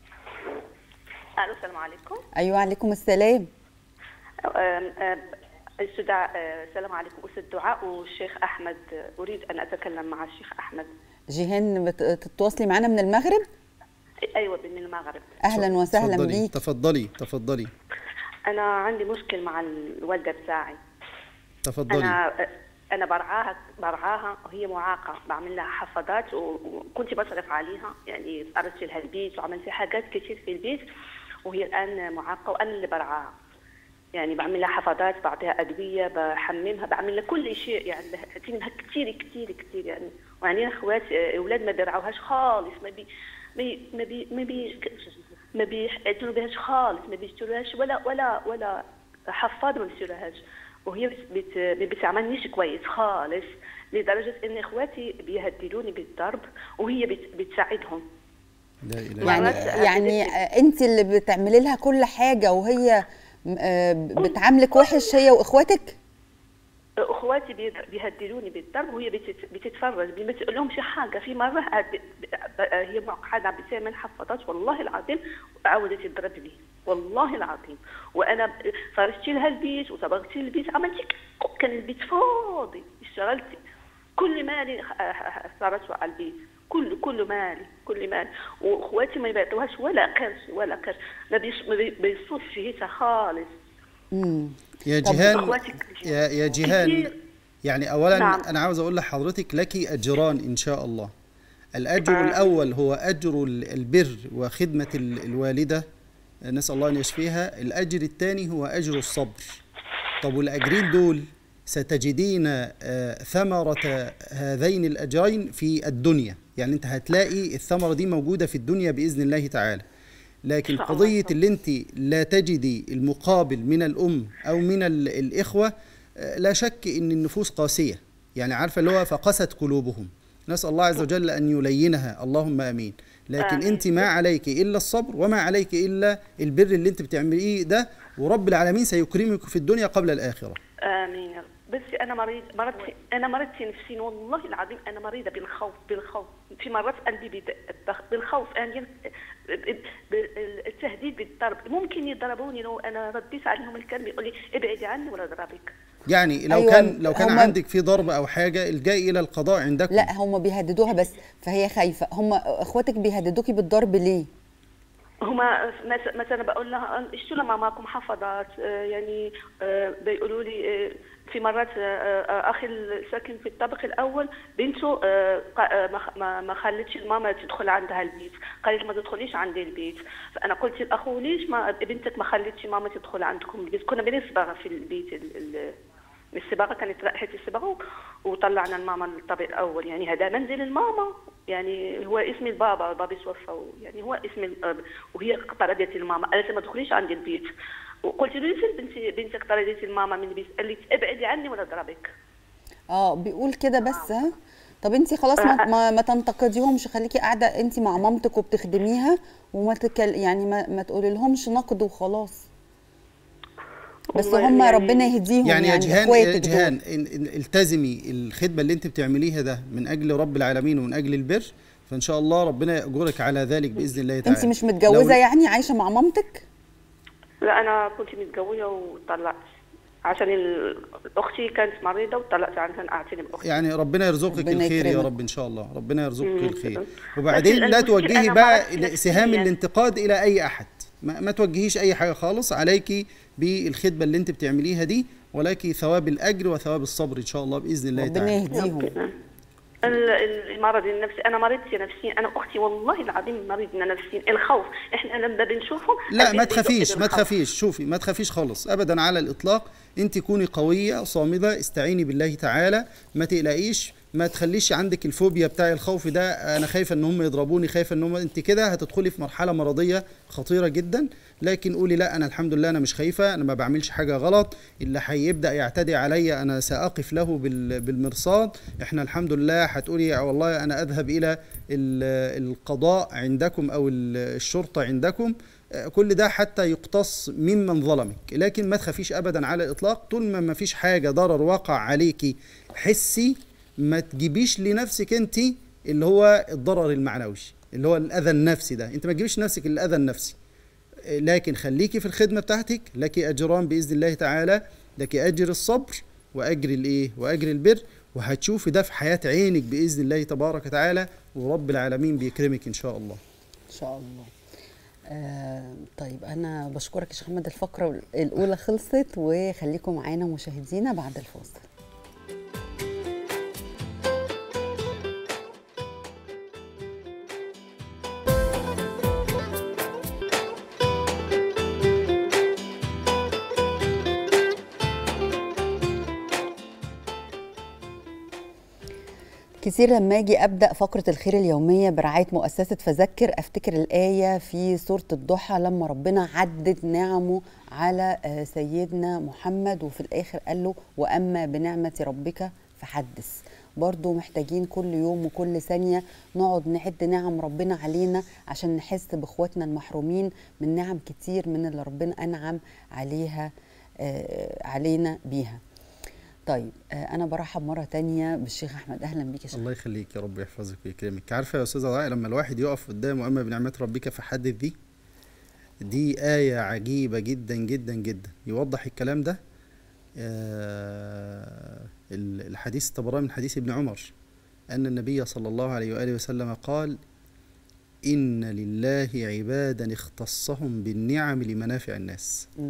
الو السلام عليكم ايوه عليكم السلام آم، آم، أستاذ دعاء، آه، السلام عليكم استاذ دعاء والشيخ احمد آه، اريد ان اتكلم مع الشيخ احمد جيهان بت- تتواصلي معانا من المغرب ايوه من المغرب اهلا وسهلا تفضلي بيك تفضلي تفضلي انا عندي مشكل مع الوالده بتاعي تفضلي انا آه، انا برعاها برعاها وهي معاقه بعمل لها حفاضات و- وكنت بصرف عليها يعني ارسل لها البيت وعملت لها حاجات كتير في البيت وهي الان معاقه وانا اللي برعاها يعني بعمل لها حفاضات بعطيها ادويه بحممها بعمل لها كل شيء يعني تعطي منها كثير كثير كثير يعني وعندنا اخوات آه، اولاد ما بيرعوهاش خالص ما بي ما بي ما بي ما بي ما بيعتنوا بهاش خالص ما بيشتروهاش ولا ولا ولا حفاض ما بيشتروهاش وهي بت بت ما بتعاملنيش كويس خالص لدرجه ان اخواتي بيهددوني بالضرب وهي بت بتساعدهم لا إله إلا يعني مرات يعني قابلتني. انت اللي بتعملي لها كل حاجه وهي م- آه، بتعاملك وحش هي واخواتك اخواتي بي- بيهددوني بالضرب وهي بتت- بتتفرج ما تقولهمش حاجه في مره عاد- هي معقده بتعمل حفاضات والله العظيم عاودت تضربني والله العظيم وانا فرشت لها البيت وصبغت البيت عملت كان البيت فاضي اشتغلت كل مالي صرفته على البيت كل كل مالي كل مال واخواتي ما يبعطوهاش ولا قرش ولا قرش ما بيش ما بي- بيصوش فيها خالص مم. يا طب جيهان أخواتك يا يا جيهان كتير. يعني اولا نعم. انا عاوز اقول لحضرتك لك اجران ان شاء الله الاجر آه. الاول هو اجر ال- البر وخدمه ال- الوالده نسال الله ان يشفيها الاجر الثاني هو اجر الصبر طب والاجرين دول ستجدين آه، ثمرة هذين الأجرين في الدنيا يعني أنت هتلاقي الثمرة دي موجودة في الدنيا بإذن الله تعالى لكن إن شاء الله. قضية اللي أنت لا تجدي المقابل من الأم أو من ال- الإخوة آه، لا شك أن النفوس قاسية يعني عارفة اللي هو فقست قلوبهم نسأل الله عز وجل أن يلينها اللهم آمين لكن آمين. أنت ما عليك إلا الصبر وما عليك إلا البر اللي أنت بتعمليه ده ورب العالمين سيكرمك في الدنيا قبل الآخرة امين يا رب بس انا مريض مرضت انا مرضت نفسيا والله العظيم انا مريضه بالخوف بالخوف في مرات قلبي بيدق الضغط بالخوف انا ب- ب- التهديد بالضرب ممكن يضربوني لو انا رديت عليهم الكلمه يقول لي ابعدي عني ولا اضربك يعني لو أيوة، كان لو كان هما- عندك في ضرب او حاجه الجاي الى القضاء عندكم لا هم بيهددوها بس فهي خايفه هم اخواتك بيهددوكي بالضرب ليه هما مس- مثلا بقول لها اشتروا ماماكم حفظات آه، يعني آه، بيقولوا لي آه، في مرات آه، آه، اخي الساكن في الطابق الاول بنته آه، ق- آه، ما خ- ما- ما خلتش الماما تدخل عندها البيت قالت ما تدخليش عندي البيت فانا قلت لاخو ليش ما بنتك ما خلتش ماما تدخل عندكم البيت كنا بنصبغ في البيت ال- ال- الصباغه كانت رائحه الصباغه وطلعنا الماما للطابق الاول يعني هذا منزل الماما يعني هو اسم البابا البابا توفى يعني هو اسم الاب وهي طردت الماما قالت ما تدخليش عندي البيت وقلت له يوسف بنتي بنتك طردت الماما من البيت قال لي ابعدي عني ولا اضربك اه بيقول كده بس ها طب انت خلاص ما, ما, ما تنتقديهمش خليكي قاعده انت مع مامتك وبتخدميها وما تكل يعني ما, ما تقولي لهمش نقد وخلاص بس والله هم يعني- ربنا يهديهم يعني يعني, يا جيهان اخواتك يا دول. جيهان إن- إن التزمي الخدمه اللي انت بتعمليها ده من اجل رب العالمين ومن اجل البر فان شاء الله ربنا ياجرك على ذلك باذن الله تعالى انت مش متجوزه لو- يعني عايشه مع مامتك لا انا كنت متزوجه وطلعت عشان ال- اختي كانت مريضه وطلعت عنها اعتني باختي يعني ربنا يرزقك ربنا الخير يا يكرمك. رب ان شاء الله ربنا يرزقك مم. الخير بس وبعدين لا المشكلة توجهي أنا بقى مرضت سهام نفسياً. الانتقاد الى اي احد ما, ما توجهيش اي حاجه خالص عليكي بالخدمه اللي انت بتعمليها دي ولكن ثواب الاجر وثواب الصبر ان شاء الله باذن الله ربنا تعالى يهديهم ال- ال- المرض النفسي انا مريضت نفسيا انا اختي والله العظيم مريضنا نفسيا الخوف احنا لما بنشوفهم لا ما البنت تخافيش بتفقد ما الخوف. تخافيش شوفي ما تخافيش خالص ابدا على الاطلاق انت كوني قويه صامده استعيني بالله تعالى ما تقلقيش ما تخليش عندك الفوبيا بتاع الخوف ده انا خايفه ان هم يضربوني خايفه ان هم انت كده هتدخلي في مرحله مرضيه خطيره جدا لكن قولي لا انا الحمد لله انا مش خايفه انا ما بعملش حاجه غلط اللي هيبدا يعتدي عليا انا ساقف له بال- بالمرصاد احنا الحمد لله هتقولي والله انا اذهب الى ال- القضاء عندكم او ال- الشرطه عندكم آه، كل ده حتى يقتص ممن ظلمك لكن ما تخافيش ابدا على الاطلاق طول ما ما فيش حاجه ضرر وقع عليكي حسي ما تجيبيش لنفسك انت اللي هو الضرر المعنوي اللي هو الاذى النفسي ده انت ما تجيبيش لنفسك الاذى النفسي آه، لكن خليكي في الخدمه بتاعتك لك اجران باذن الله تعالى لك اجر الصبر واجر الايه واجر البر وهتشوفي ده في حياه عينك باذن الله تبارك وتعالى ورب العالمين بيكرمك ان شاء الله ان شاء الله آه طيب انا بشكرك يا شيخ محمد الفقره الاولى خلصت وخليكم معانا مشاهدينا بعد الفاصل كتير لما اجي ابدا فقره الخير اليوميه برعايه مؤسسه فذكر افتكر الايه في سوره الضحى لما ربنا عدد نعمه على آه، سيدنا محمد وفي الاخر قال له واما بنعمه ربك فحدث برضو محتاجين كل يوم وكل ثانية نقعد نعد نعم ربنا علينا عشان نحس بإخواتنا المحرومين من نعم كتير من اللي ربنا أنعم عليها آه، علينا بيها طيب آه، أنا برحب مرة تانية بالشيخ أحمد أهلا بيك يا شيخ الله يخليك يا رب يحفظك ويكرمك عارفه يا استاذه ضايع لما الواحد يقف قدامه اما بنعمه ربك فحدث دي دي آية عجيبة جدا جدا جدا يوضح الكلام ده آه ال- الحديث الطبراني من حديث ابن عمر أن النبي صلى الله عليه وآله وسلم قال إن لله عبادا اختصهم بالنعم لمنافع الناس مم.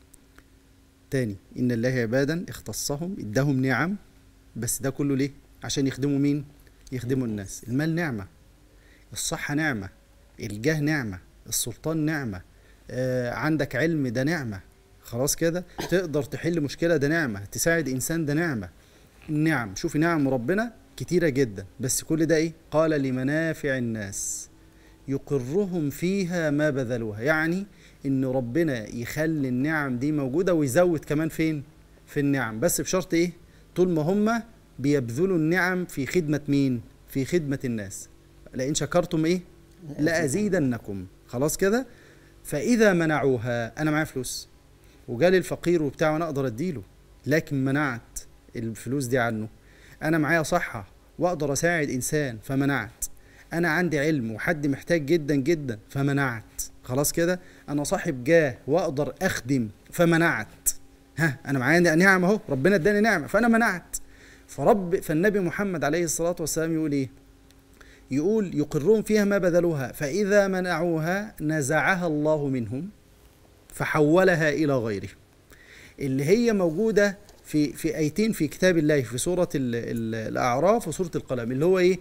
تاني إن الله عبادا اختصهم اداهم نعم بس ده كله ليه عشان يخدموا مين يخدموا الناس المال نعمة الصحة نعمة الجاه نعمة السلطان نعمة آه عندك علم ده نعمة خلاص كده تقدر تحل مشكلة ده نعمة تساعد إنسان ده نعمة النعم شوفي نعم ربنا كتيرة جدا بس كل ده إيه قال لمنافع الناس يقرهم فيها ما بذلوها يعني ان ربنا يخلي النعم دي موجوده ويزود كمان فين في النعم بس بشرط ايه طول ما هم بيبذلوا النعم في خدمه مين في خدمه الناس لئن شكرتم ايه لازيدنكم خلاص كده فاذا منعوها انا معايا فلوس وجالي الفقير وبتاع وانا اقدر اديله لكن منعت الفلوس دي عنه انا معايا صحه واقدر اساعد انسان فمنعت انا عندي علم وحد محتاج جدا جدا فمنعت خلاص كده انا صاحب جاه واقدر اخدم فمنعت ها انا معايا نعمه اهو ربنا اداني نعمه فانا منعت فرب فالنبي محمد عليه الصلاه والسلام يقول ايه يقول يقرون فيها ما بذلوها فاذا منعوها نزعها الله منهم فحولها الى غيره اللي هي موجوده في في ايتين في كتاب الله في سوره ال ال الاعراف وسوره القلم اللي هو ايه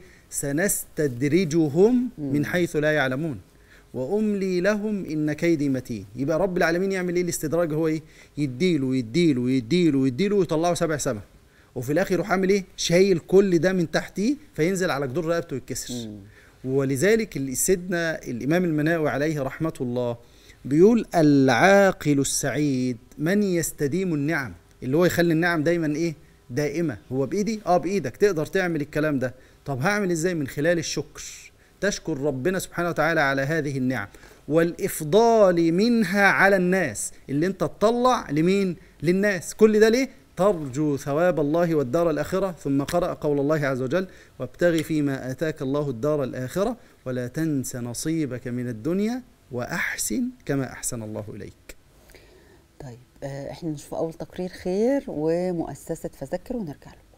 سنستدرجهم من حيث لا يعلمون واملي لهم ان كيدي متين يبقى رب العالمين يعمل ايه الاستدراج هو ايه يديله يديله يديله يديله ويطلعه سبع سما وفي الاخر يروح عامل ايه شايل كل ده من تحتيه فينزل على جدور رقبته ويتكسر ولذلك سيدنا الامام المناوي عليه رحمه الله بيقول العاقل السعيد من يستديم النعم اللي هو يخلي النعم دايما ايه دائمه هو بايدي اه بايدك تقدر تعمل الكلام ده طب هعمل ازاي من خلال الشكر تشكر ربنا سبحانه وتعالى على هذه النعم والافضال منها على الناس اللي انت تطلع لمين للناس كل ده ليه ترجو ثواب الله والدار الآخرة ثم قرأ قول الله عز وجل وابتغ فيما آتاك الله الدار الآخرة ولا تنس نصيبك من الدنيا وأحسن كما أحسن الله إليك طيب آه، احنا نشوف اول تقرير خير ومؤسسه فذكر ونرجع له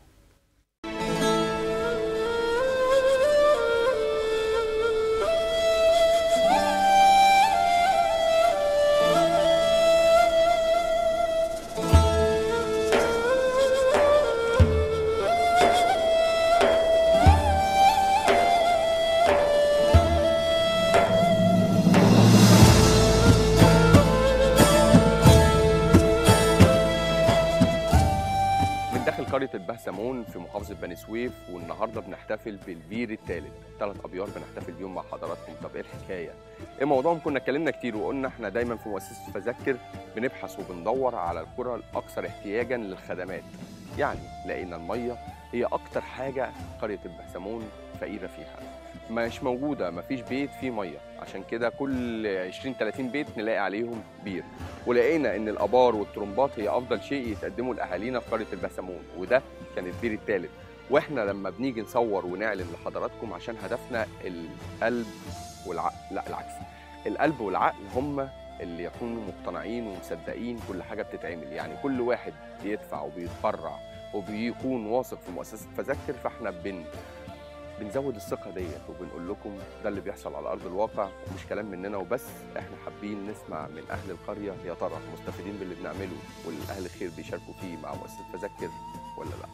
من داخل قرية البهسمون في محافظة بني سويف والنهارده بنحتفل بالبير الثالث، ثلاث أبيار بنحتفل بيهم مع حضراتكم، طب إيه الحكاية؟ إيه موضوعهم كنا اتكلمنا كتير وقلنا إحنا دايما في مؤسسة فذكر بنبحث وبندور على القرى الأكثر احتياجا للخدمات، يعني لقينا المية هي أكتر حاجة قرية البهسمون فقيرة فيها. مش موجودة مفيش بيت فيه مية، عشان كده كل 20 30 بيت نلاقي عليهم بير. ولقينا ان الابار والترمبات هي افضل شيء يتقدمه لاهالينا في قريه البسمون وده كان البير الثالث واحنا لما بنيجي نصور ونعلن لحضراتكم عشان هدفنا القلب والعقل لا العكس القلب والعقل هم اللي يكونوا مقتنعين ومصدقين كل حاجه بتتعمل يعني كل واحد بيدفع وبيتبرع وبيكون واثق في مؤسسه فذكر فاحنا بن بنزود الثقه ديت وبنقول لكم ده اللي بيحصل على ارض الواقع ومش كلام مننا وبس احنا حابين نسمع من اهل القريه يا ترى مستفيدين باللي بنعمله والاهل الخير بيشاركوا فيه مع مؤسسه فذكر ولا لا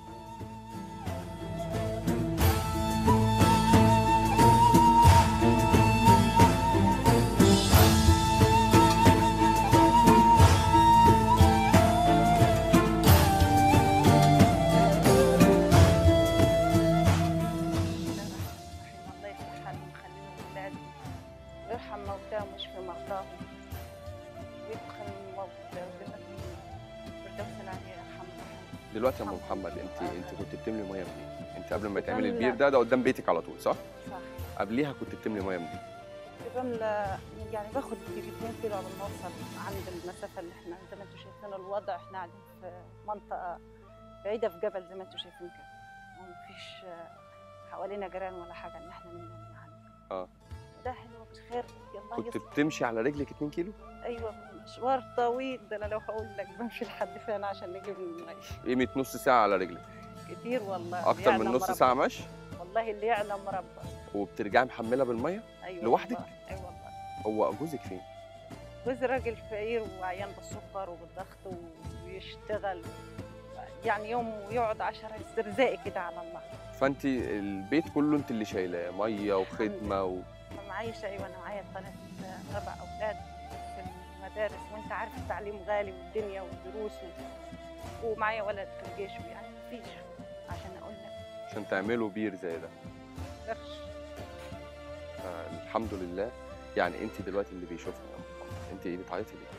رحمه الله يصلح حالهم ويخليهم ولاد ويرحم موتاهم ويشفي مرضاهم ويدخل الموت جنة الفردوس العلي يرحمه دلوقتي يا ام محمد انت انت كنت بتملي ميه منين انت قبل ما تعملي بملى. البير ده ده قدام بيتك على طول صح صح قبليها كنت بتملي ميه منين بملى يعني باخد يجي 2 كيلو على ما اوصل عند المسافه اللي احنا زي ما انتم شايفين الوضع احنا قاعدين في منطقه بعيده في جبل زي ما انتم شايفين كده ومفيش آه، حوالينا جيران ولا حاجه ان احنا نملى من عنده اه ده حلو خير يلا كنت يصلح بتمشي على رجلك 2 كيلو ايوه مشوار طويل ده انا لو هقول لك بمشي لحد فين عشان نجيب المي قيمه نص ساعه على رجلك كتير والله اكتر من يعني نص لما ساعه ربنا- مشي والله اللي يعلم ربنا وبترجعي محمله بالميه ايوه لوحدك؟ والله، اي والله هو جوزك فين جوزي راجل فقير وعيان بالسكر وبالضغط ويشتغل يعني يوم ويقعد عشرة استرزاقي كده على الله فانت البيت كله انت اللي شايلاه ميه وخدمه و... معيشة أيوة أنا معايا ثلاث أربع أولاد في المدارس وأنت عارف التعليم غالي والدنيا والدروس و... ومعايا ولد في الجيش يعني مفيش عشان أقول لك عشان تعملوا بير زي ده قرش الحمد لله يعني انت دلوقتي اللي بيشوفنا انت ايه بتعيطي ليه؟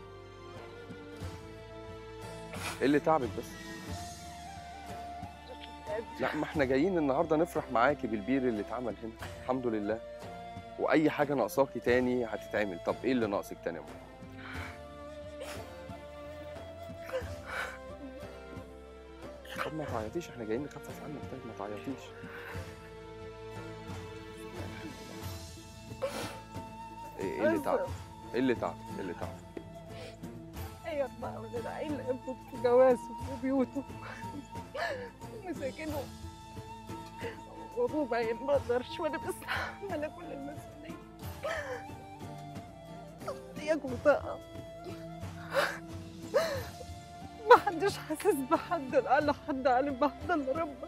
ايه اللي تعبك بس؟ لا ما احنا جايين النهارده نفرح معاكي بالبير اللي اتعمل هنا الحمد لله واي حاجه ناقصاكي تاني هتتعمل طب ايه اللي ناقصك تاني يا ماما؟ طب ما تعيطيش احنا جايين نخفف عنك طيب ما تعيطيش ايه إيه اللي تعب؟ ايه اللي تعب؟ ايه اللي تعب؟ أي أربع أولاد عيل أبوك في جوازه وبيوته ومساكنه وأبوه باين ما أقدرش وأنا بستحمل كل المسؤولية احتياج وطاقة ما حدش حاسس بحد على حد عالم بحد إلا ربنا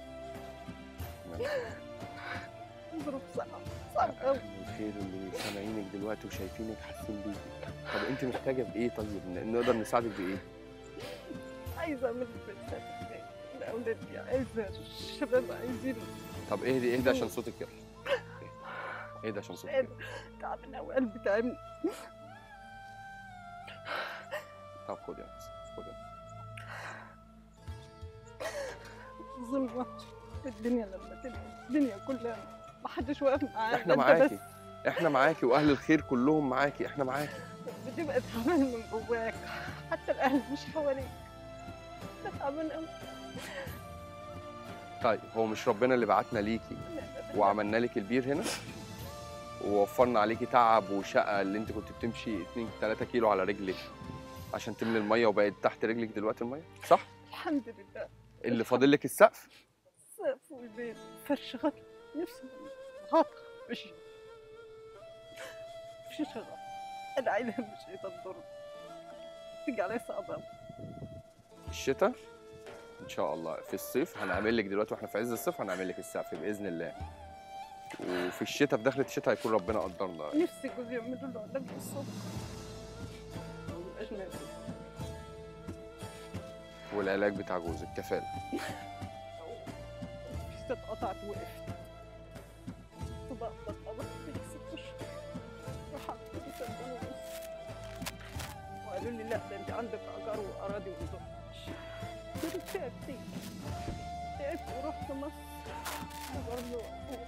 ظروف صعبة صعبة أوي الخير اللي سامعينك دلوقتي وشايفينك حاسين بيكي طب انت محتاجه بايه طيب ن- نقدر نساعدك بايه عايزة أعمل بيت لأولادي عايزة الشباب عايزين طب اهدي اهدي عشان صوتك يلا اهدي عشان صوتك يلا. تعبان أوي قلبي تعبني طب خد يا ناس خد يا ظلم وحش في الدنيا لما تبقى الدنيا كلها ما حدش واقف معاك احنا أنت معاكي بس احنا معاكي واهل الخير كلهم معاكي احنا معاكي بتبقى تعبان من جواك حتى الأهل مش حواليك أنا تعبان أوي طيب هو مش ربنا اللي بعتنا ليكي وعملنا لك البير هنا ووفرنا عليكي تعب وشقه اللي انت كنت بتمشي 2 3 كيلو على رجلك عشان تملي الميه وبقت تحت رجلك دلوقتي الميه صح الحمد لله اللي فاضل لك السقف سقف والبيت فرش غطا نفسي غطا مش مش غطا العيلة مش هتضر تيجي علي صعبة الشتاء ان شاء الله في الصيف هنعمل لك دلوقتي واحنا في عز الصيف هنعمل لك السقف باذن الله وفي الشتاء في دخلة الشتاء هيكون ربنا قدرنا نفسي جوزي يعملوا له علاج الصبح أجنبي والعلاج بتاع جوزك كفاله في اتقطعت وقفت طبقت طبقت في ست اشهر وحطوا لي سنتين ونص وقالوا لي لا ده انت عندك اجار واراضي ونظام قلت تعبت تعبت ورحت مصر وبرضه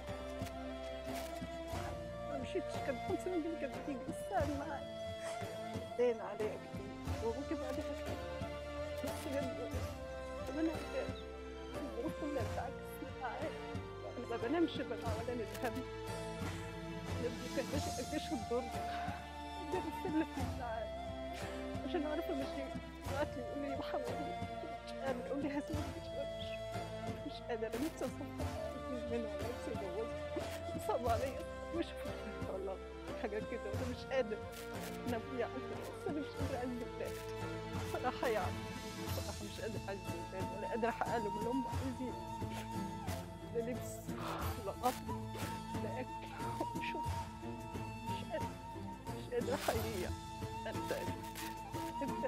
ما مشيتش كان 500 جنيه كانت بتيجي الساعة معايا دين عليا كتير وابوكي بعدها كتير بس جد طب انا الظروف كلها بتعكس معايا انا ما بنامش بقى ولا الهم نبدي كان ماشي قديش الدور ده بتسلف من معايا عشان عارفه ماشي بعت لي يقول لي محمد مش قادر يقول لي هسيبك مش قادر مش قادر انا نفسي اصفر اتنين منهم نفسي اتجوزهم صعب عليا مش فاكرة والله حاجات كده وانا مش قادر انا ابويا عارفه بس انا مش قادره اعز ولادي صراحه يعني صراحه مش قادره اعز ولادي ولا قادره احقق لهم اللي هم عايزينه لا لبس لا قطر لا اكل ولا شرب مش قادره مش قادره حقيقيه انت انت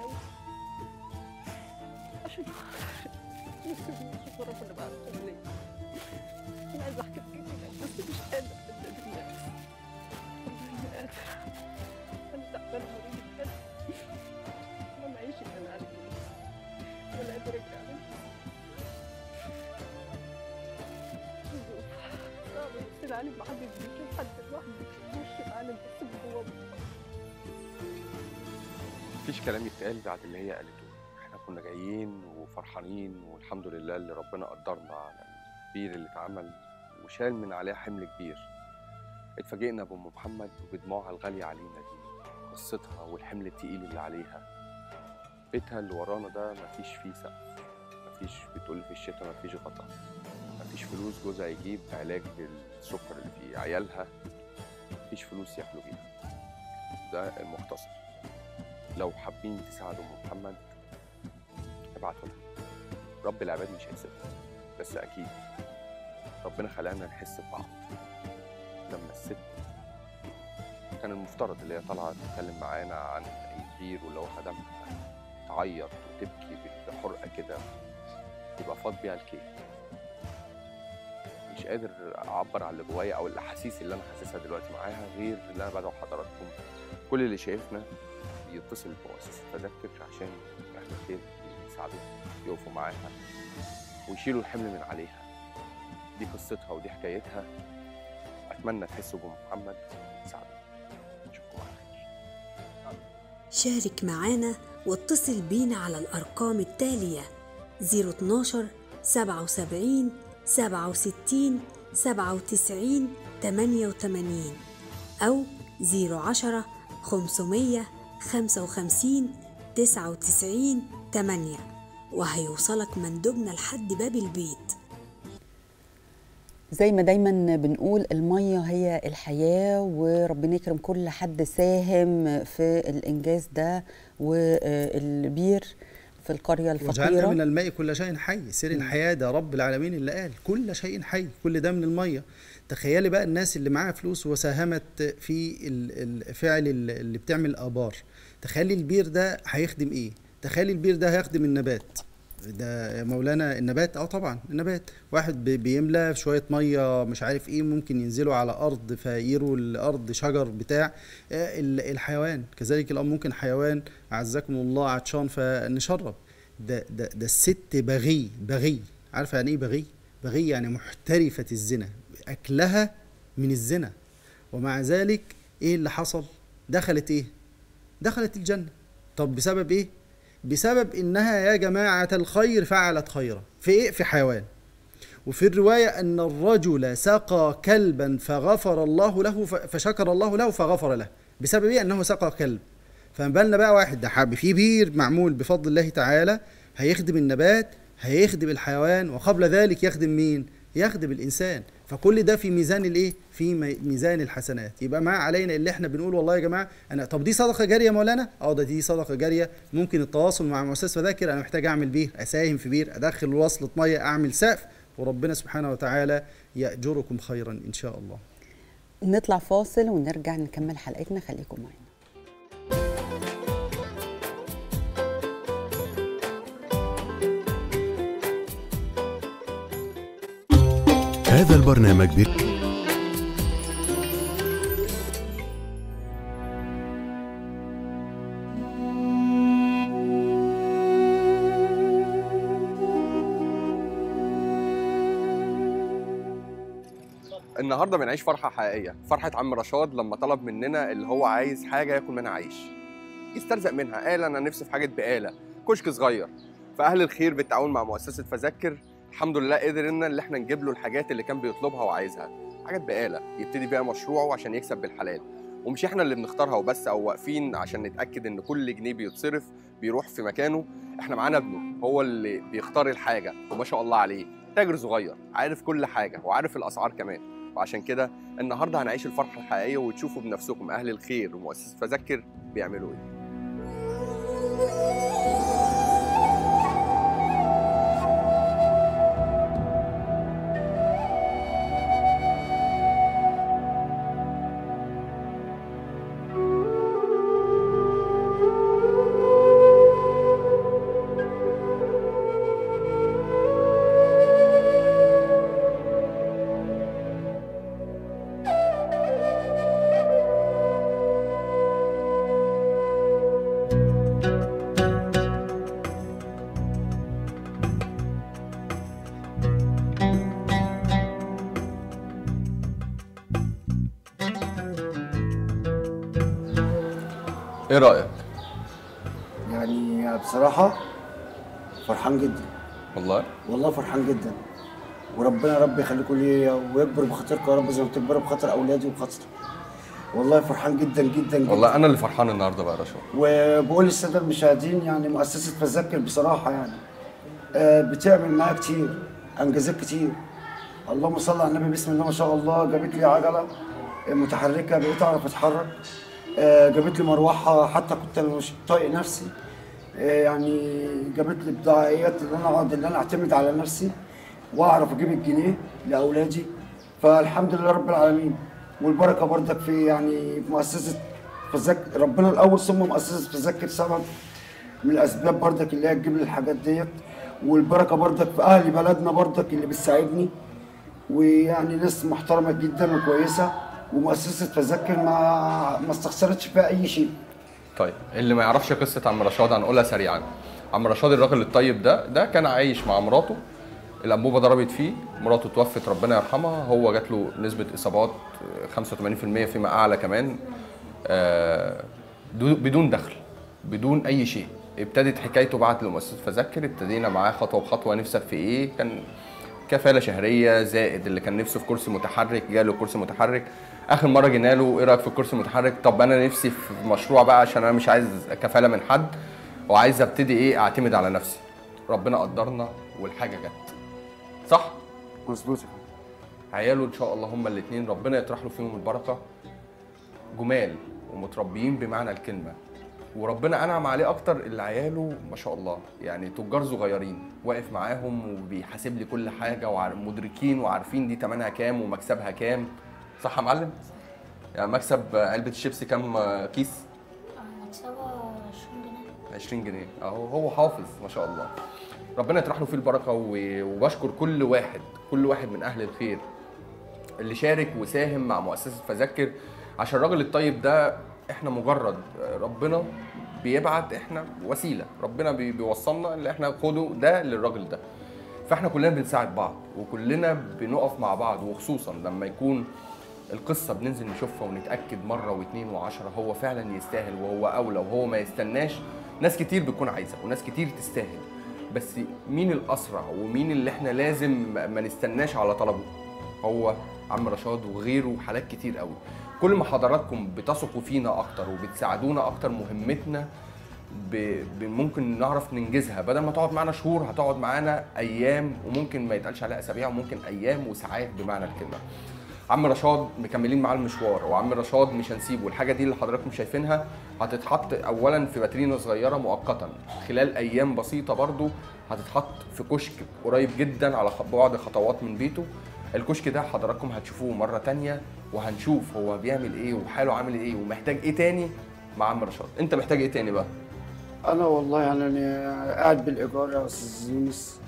عشان نفسي نشوف ربنا بعد لي انا عايزه احكي لك كده بس مش قادره قدام الناس مش قادره انا تعبانه مريضه بجد ما معيش اللي انا عارفه ولا قادره ارجع لنفسي صعب بس العالم ما حدش بيشوف حد لوحده مش العالم بس جوه مفيش كلام يتقال بعد اللي هي قالته احنا كنا جايين وفرحانين والحمد لله اللي ربنا قدرنا على البير اللي اتعمل وشال من عليها حمل كبير اتفاجئنا بأم محمد وبدموعها الغالية علينا دي قصتها والحمل التقيل اللي عليها بيتها اللي ورانا ده مفيش فيه سقف مفيش بتقول في الشتاء مفيش غطا مفيش فلوس جوزها يجيب علاج السكر اللي في عيالها مفيش فلوس ياكلوا بيها ده المختصر لو حابين تساعدوا أم محمد ابعتوا لها رب العباد مش هيسيبها بس اكيد ربنا خلقنا نحس ببعض لما الست كان المفترض اللي هي طالعه تتكلم معانا عن الكبير واللي هو خدمها تعيط وتبكي بحرقه كده يبقى فاض بيها الكيك مش قادر اعبر عن اللي جوايا او الاحاسيس اللي انا حاسسها دلوقتي معاها غير اللي انا بدعو حضراتكم كل اللي شايفنا يتصل بمؤسسه تذكر عشان اهل الخير يساعدوها يقفوا معاها ويشيلوا الحمل من عليها دي قصتها ودي حكايتها اتمنى تحسوا بمحمد تساعدوها نشوفكم على خير شارك معانا واتصل بينا على الأرقام التالية 012 77 67 97 88 أو 010 500 55 99 8 وهيوصلك مندوبنا لحد باب البيت زي ما دايما بنقول المية هي الحياة وربنا يكرم كل حد ساهم في الإنجاز ده والبير في القرية وجعلنا الفقيرة من الماء كل شيء حي سر الحياة ده رب العالمين اللي قال كل شيء حي كل ده من المية تخيلي بقى الناس اللي معاها فلوس وساهمت في ال- الفعل ال- اللي بتعمل آبار تخيلي البير ده هيخدم ايه تخيلي البير ده هيخدم النبات ده يا مولانا النبات اه طبعا النبات واحد بي- بيملى شويه ميه مش عارف ايه ممكن ينزلوا على ارض فيروا الارض شجر بتاع آه، ال- الحيوان كذلك الامر ممكن حيوان اعزكم الله عطشان فنشرب ده ده ده الست بغي بغي عارفه يعني ايه بغي بغي يعني محترفه الزنا اكلها من الزنا ومع ذلك ايه اللي حصل دخلت ايه دخلت الجنه طب بسبب ايه بسبب انها يا جماعه الخير فعلت خيرا في ايه في حيوان وفي الروايه ان الرجل سقى كلبا فغفر الله له ف- فشكر الله له فغفر له بسبب ايه انه سقى كلب فما بالنا بقى واحد ده حب في بير معمول بفضل الله تعالى هيخدم النبات هيخدم الحيوان وقبل ذلك يخدم مين يخدم الانسان فكل ده في ميزان الايه في مي- ميزان الحسنات يبقى ما علينا اللي احنا بنقول والله يا جماعه انا طب دي صدقه جاريه يا مولانا اه ده دي صدقه جاريه ممكن التواصل مع مؤسسه فذاكر انا محتاج اعمل بير اساهم في بير ادخل وصله ميه اعمل سقف وربنا سبحانه وتعالى ياجركم خيرا ان شاء الله نطلع فاصل ونرجع نكمل حلقتنا خليكم معانا هذا البرنامج بك النهارده بنعيش فرحه حقيقيه فرحه عم رشاد لما طلب مننا اللي هو عايز حاجه ياكل منها عيش يسترزق منها قال انا نفسي في حاجه بقاله كشك صغير فاهل الخير بالتعاون مع مؤسسه فذكر الحمد لله قدرنا ان احنا نجيب له الحاجات اللي كان بيطلبها وعايزها حاجات بقاله يبتدي بيها مشروعه عشان يكسب بالحلال ومش احنا اللي بنختارها وبس او واقفين عشان نتاكد ان كل جنيه بيتصرف بيروح في مكانه احنا معانا ابنه هو اللي بيختار الحاجه وما شاء الله عليه تاجر صغير عارف كل حاجه وعارف الاسعار كمان وعشان كده النهارده هنعيش الفرحه الحقيقيه وتشوفوا بنفسكم اهل الخير ومؤسسه فذكر بيعملوا ايه ايه رايك يعني بصراحة فرحان جدا والله والله فرحان جدا وربنا يا رب يخليكم ليا ويكبر بخاطركم يا رب زي ما بتكبروا بخاطر اولادي وبخاطري والله فرحان جدا جدا جدا والله انا اللي فرحان النهارده بقى يا رشاد وبقول للساده المشاهدين يعني مؤسسه تذكر بصراحه يعني آه، بتعمل معايا كتير انجازات كتير اللهم صل على النبي بسم الله ما شاء الله جابت لي عجله متحركه بقيت اعرف اتحرك آه، جابت لي مروحه حتى كنت انا مش طايق نفسي آه، يعني جابت لي بضاعيات ان انا اقعد ان انا اعتمد على نفسي واعرف اجيب الجنيه لاولادي فالحمد لله رب العالمين والبركه برضك في يعني مؤسسه فذكر ربنا الاول ثم مؤسسه فذكر سبب من الاسباب برضك اللي هي تجيب لي الحاجات ديت والبركه برضك في اهل بلدنا برضك اللي بتساعدني ويعني ناس محترمه جدا وكويسه ومؤسسه فذكر ما ما استخسرتش فيها اي شيء طيب اللي ما يعرفش قصه عم رشاد هنقولها سريعا عم رشاد الراجل الطيب ده ده كان عايش مع مراته الانبوبه ضربت فيه مراته توفت ربنا يرحمها هو جات له نسبه اصابات آه، 85% فيما اعلى كمان آه، دو- بدون دخل بدون اي شيء ابتدت حكايته بعت لمؤسسه فذكر ابتدينا معاه خطوه بخطوه نفسك في ايه كان كفاله شهريه زائد اللي كان نفسه في كرسي متحرك جاله كرسي متحرك اخر مره جينا له ايه رايك في الكرسي المتحرك طب انا نفسي في مشروع بقى عشان انا مش عايز كفاله من حد وعايز ابتدي ايه اعتمد على نفسي ربنا قدرنا والحاجه جت صح مظبوط عياله ان شاء الله هما الاثنين ربنا يطرح له فيهم البركه جمال ومتربيين بمعنى الكلمه وربنا انعم عليه اكتر اللي عياله ما شاء الله يعني تجار صغيرين واقف معاهم وبيحاسب لي كل حاجه ومدركين وعارفين دي تمنها كام ومكسبها كام صح يا معلم يعني مكسب علبه الشيبسي كام كيس مكسبها 20 جنيه 20 جنيه اهو هو حافظ ما شاء الله ربنا يطرح له فيه البركه و- وبشكر كل واحد كل واحد من اهل الخير اللي شارك وساهم مع مؤسسه فذكر عشان الراجل الطيب ده احنا مجرد ربنا بيبعت احنا وسيله ربنا بي- بيوصلنا اللي احنا خده ده للراجل ده فاحنا كلنا بنساعد بعض وكلنا بنقف مع بعض وخصوصا لما يكون القصه بننزل نشوفها ونتاكد مره واثنين وعشرة هو فعلا يستاهل وهو اولى وهو ما يستناش ناس كتير بتكون عايزه وناس كتير تستاهل بس مين الاسرع ومين اللي احنا لازم ما نستناش على طلبه هو عم رشاد وغيره وحالات كتير قوي كل ما حضراتكم بتثقوا فينا اكتر وبتساعدونا اكتر مهمتنا ب... ب... ممكن نعرف ننجزها بدل ما تقعد معانا شهور هتقعد معانا ايام وممكن ما يتقالش عليها اسابيع وممكن ايام وساعات بمعنى الكلمه عم رشاد مكملين معاه المشوار وعم رشاد مش هنسيبه الحاجه دي اللي حضراتكم شايفينها هتتحط اولا في باترينا صغيره مؤقتا خلال ايام بسيطه برضو هتتحط في كشك قريب جدا على خ- بعد خطوات من بيته الكشك ده حضراتكم هتشوفوه مره تانية وهنشوف هو بيعمل ايه وحاله عامل ايه ومحتاج ايه تاني مع عم رشاد انت محتاج ايه تاني بقى انا والله يعني أنا قاعد بالايجار يا استاذ يونس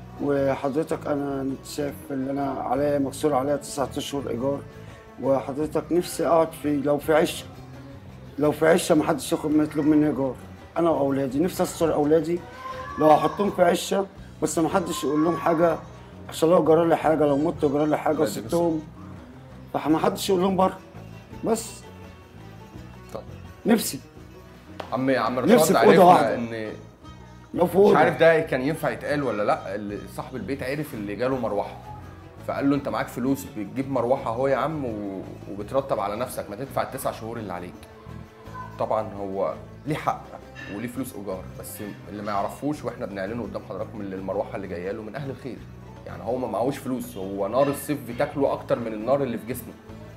وحضرتك انا انت شايف اللي انا عليا مكسور عليا تسعة اشهر ايجار وحضرتك نفسي اقعد في لو في عشه لو في عشه ما حدش ياخد ما يطلب مني ايجار انا واولادي نفسي استر اولادي لو هحطهم في عشه بس ما حدش يقول لهم حاجه عشان لو جرى لي حاجه لو مت وجرى لي حاجه لا، دي بس- وسبتهم فما حدش يقول لهم بره بس طيب. نفسي عم عم نفسي رشاد في أوضة عرفنا واحدة. ان لو في مش أوضة. عارف ده كان ينفع يتقال ولا لا اللي صاحب البيت عرف اللي جاله مروحه فقال له انت معاك فلوس بتجيب مروحه اهو يا عم و... وبترتب على نفسك ما تدفع التسع شهور اللي عليك طبعا هو ليه حق وليه فلوس ايجار بس اللي ما يعرفوش واحنا بنعلنه قدام حضراتكم اللي المروحه اللي جايه له من اهل الخير يعني هو ما معهوش فلوس هو نار الصيف بتاكله اكتر من النار اللي في جسمه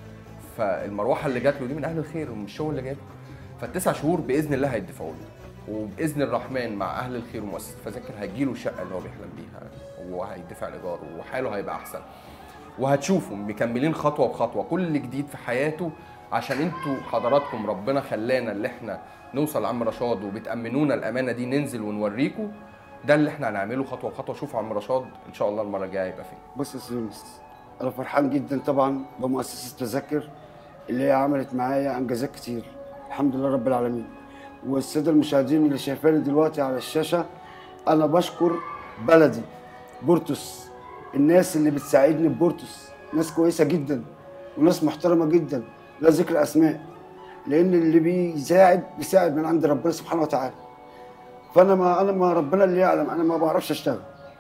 فالمروحه اللي جات له دي من اهل الخير ومش هو اللي جابه فالتسع شهور باذن الله هيدفعوا له وباذن الرحمن مع اهل الخير ومؤسسه فذاكر هتجيله الشقه اللي هو بيحلم بيها وهيدفع الايجار وحاله هيبقى احسن وهتشوفوا مكملين خطوه بخطوه كل جديد في حياته عشان انتوا حضراتكم ربنا خلانا اللي احنا نوصل لعم رشاد وبتامنونا الامانه دي ننزل ونوريكم ده اللي احنا هنعمله خطوه بخطوه شوفوا عم رشاد ان شاء الله المره الجايه هيبقى فين بص يا أستاذ يونس انا فرحان جدا طبعا بمؤسسه تذاكر اللي هي عملت معايا انجازات كتير الحمد لله رب العالمين والساده المشاهدين اللي شايفاني دلوقتي على الشاشه انا بشكر بلدي بورتوس الناس اللي بتساعدني في بورتوس ناس كويسه جدا وناس محترمه جدا لا ذكر اسماء لان اللي بيساعد بيساعد من عند ربنا سبحانه وتعالى فانا ما انا ما ربنا اللي يعلم انا ما بعرفش اشتغل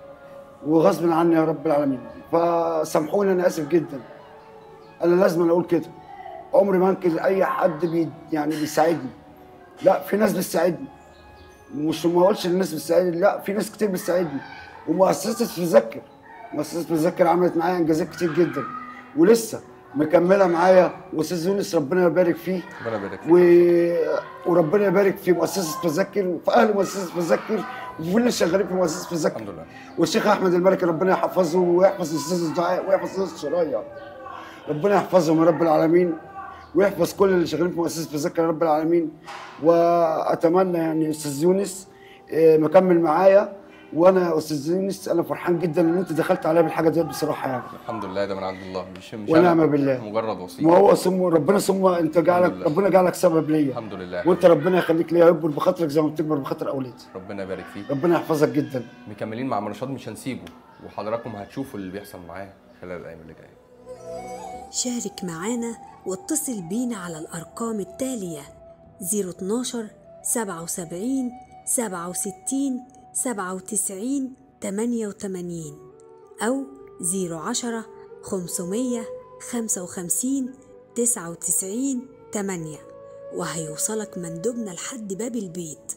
وغصب عني يا رب العالمين فسامحوني انا اسف جدا انا لازم اقول كده عمري ما انكر اي حد بي يعني بيساعدني لا في ناس بتساعدني مش ما اقولش الناس بتساعدني لا في ناس كتير بتساعدني ومؤسسه تذكر مؤسسه تذكر عملت معايا انجازات كتير جدا ولسه مكمله معايا واستاذ يونس ربنا يبارك فيه ربنا يبارك فيك و... وربنا يبارك في مؤسسه تذكر وفي اهل مؤسسه تذكر وفي اللي شغالين في مؤسسه تذكر الحمد لله والشيخ احمد الملكي ربنا يحفظه ويحفظ استاذ الدعاء ويحفظ استاذ الشرايع ربنا يحفظهم يا رب العالمين ويحفظ كل اللي شغالين في مؤسسه تذكر يا رب العالمين واتمنى يعني استاذ يونس آه، مكمل معايا وانا يا استاذ يونس انا فرحان جدا ان انت دخلت عليا بالحاجه دي بصراحه يعني الحمد لله ده من عند الله مش مش ونعم أنا، بالله. مجرد وسيط ما هو ثم ربنا ثم انت جعلك الحمد لله. ربنا جعلك سبب ليا الحمد لله وانت ربنا يخليك ليا يكبر بخاطرك زي ما بتكبر بخاطر اولادي ربنا يبارك فيك ربنا يحفظك جدا مكملين مع عم رشاد مش هنسيبه وحضراتكم هتشوفوا اللي بيحصل معاه خلال الايام اللي جايه شارك معانا واتصل بينا على الأرقام التالية 012 77 67 97 88 أو 010 500 55 99 8 وهيوصلك مندوبنا لحد باب البيت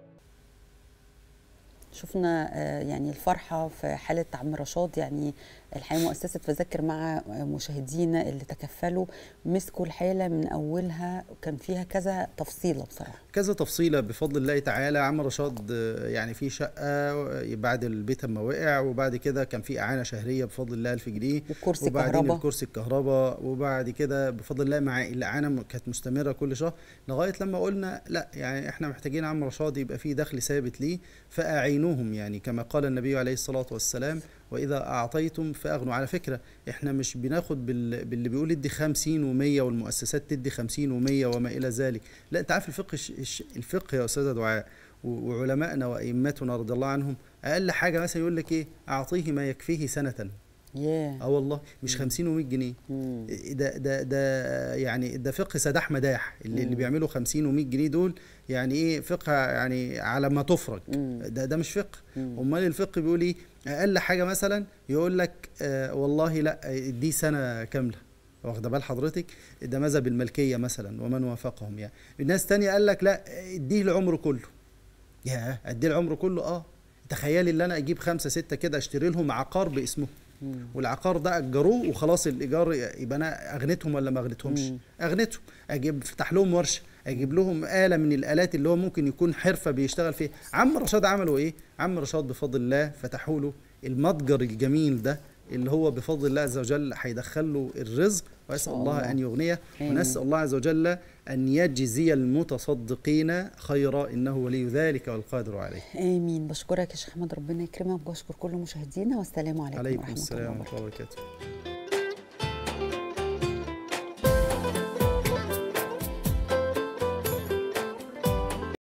شفنا آه، يعني الفرحة في حالة عم رشاد يعني الحقيقة مؤسسة فذكر مع مشاهدينا اللي تكفلوا مسكوا الحالة من أولها وكان فيها كذا تفصيلة بصراحة كذا تفصيله بفضل الله تعالى عم رشاد آه، يعني في شقه بعد البيت اما وقع وبعد كده كان في اعانه شهريه بفضل الله 1000 جنيه وكرسي وبعدين كهرباء. الكرسي الكهرباء وبعد كده بفضل الله مع الاعانه م- كانت مستمره كل شهر لغايه لما قلنا لا يعني احنا محتاجين عم رشاد يبقى في دخل ثابت ليه فاعينوهم يعني كما قال النبي عليه الصلاه والسلام واذا اعطيتم فاغنوا على فكره احنا مش بناخد بال... باللي بيقول ادي 50 و100 والمؤسسات تدي 50 و100 وما الى ذلك لا انت عارف الفقه الش- الش- الفقه يا استاذه دعاء و- وعلمائنا وائمتنا رضي الله عنهم اقل حاجه مثلا يقول لك ايه اعطيه ما يكفيه سنه ياه اه والله مش 50 و100 جنيه ده ده ده يعني ده فقه سداح مداح اللي, اللي مم. بيعملوا 50 و100 جنيه دول يعني ايه فقه يعني على ما تفرج ده ده مش فقه مم. امال الفقه بيقول ايه اقل حاجه مثلا يقول لك آه والله لا دي سنه كامله واخده بال حضرتك ده مذهب الملكيه مثلا ومن وافقهم يعني الناس تانية قال لك لا اديه العمر كله يا اديه العمر كله اه تخيلي ان انا اجيب خمسه سته كده اشتري لهم عقار باسمهم والعقار ده اجروه وخلاص الايجار يبقى انا اغنتهم ولا ما اغنتهمش مم. اغنتهم اجيب افتح لهم ورشه اجيب لهم اله من الالات اللي هو ممكن يكون حرفه بيشتغل فيها عم رشاد عملوا ايه عم رشاد بفضل الله فتحوا له المتجر الجميل ده اللي هو بفضل الله عز وجل هيدخل له الرزق واسال شاء الله الله. ان يغنيه آمين. ونسال الله عز وجل ان يجزي المتصدقين خيرا انه ولي ذلك والقادر عليه آمين بشكرك يا شيخ أحمد ربنا يكرمك وبشكر كل مشاهدينا والسلام عليكم عليكم ورحمة الله السلام وبركاته ورحمه الله وبركاته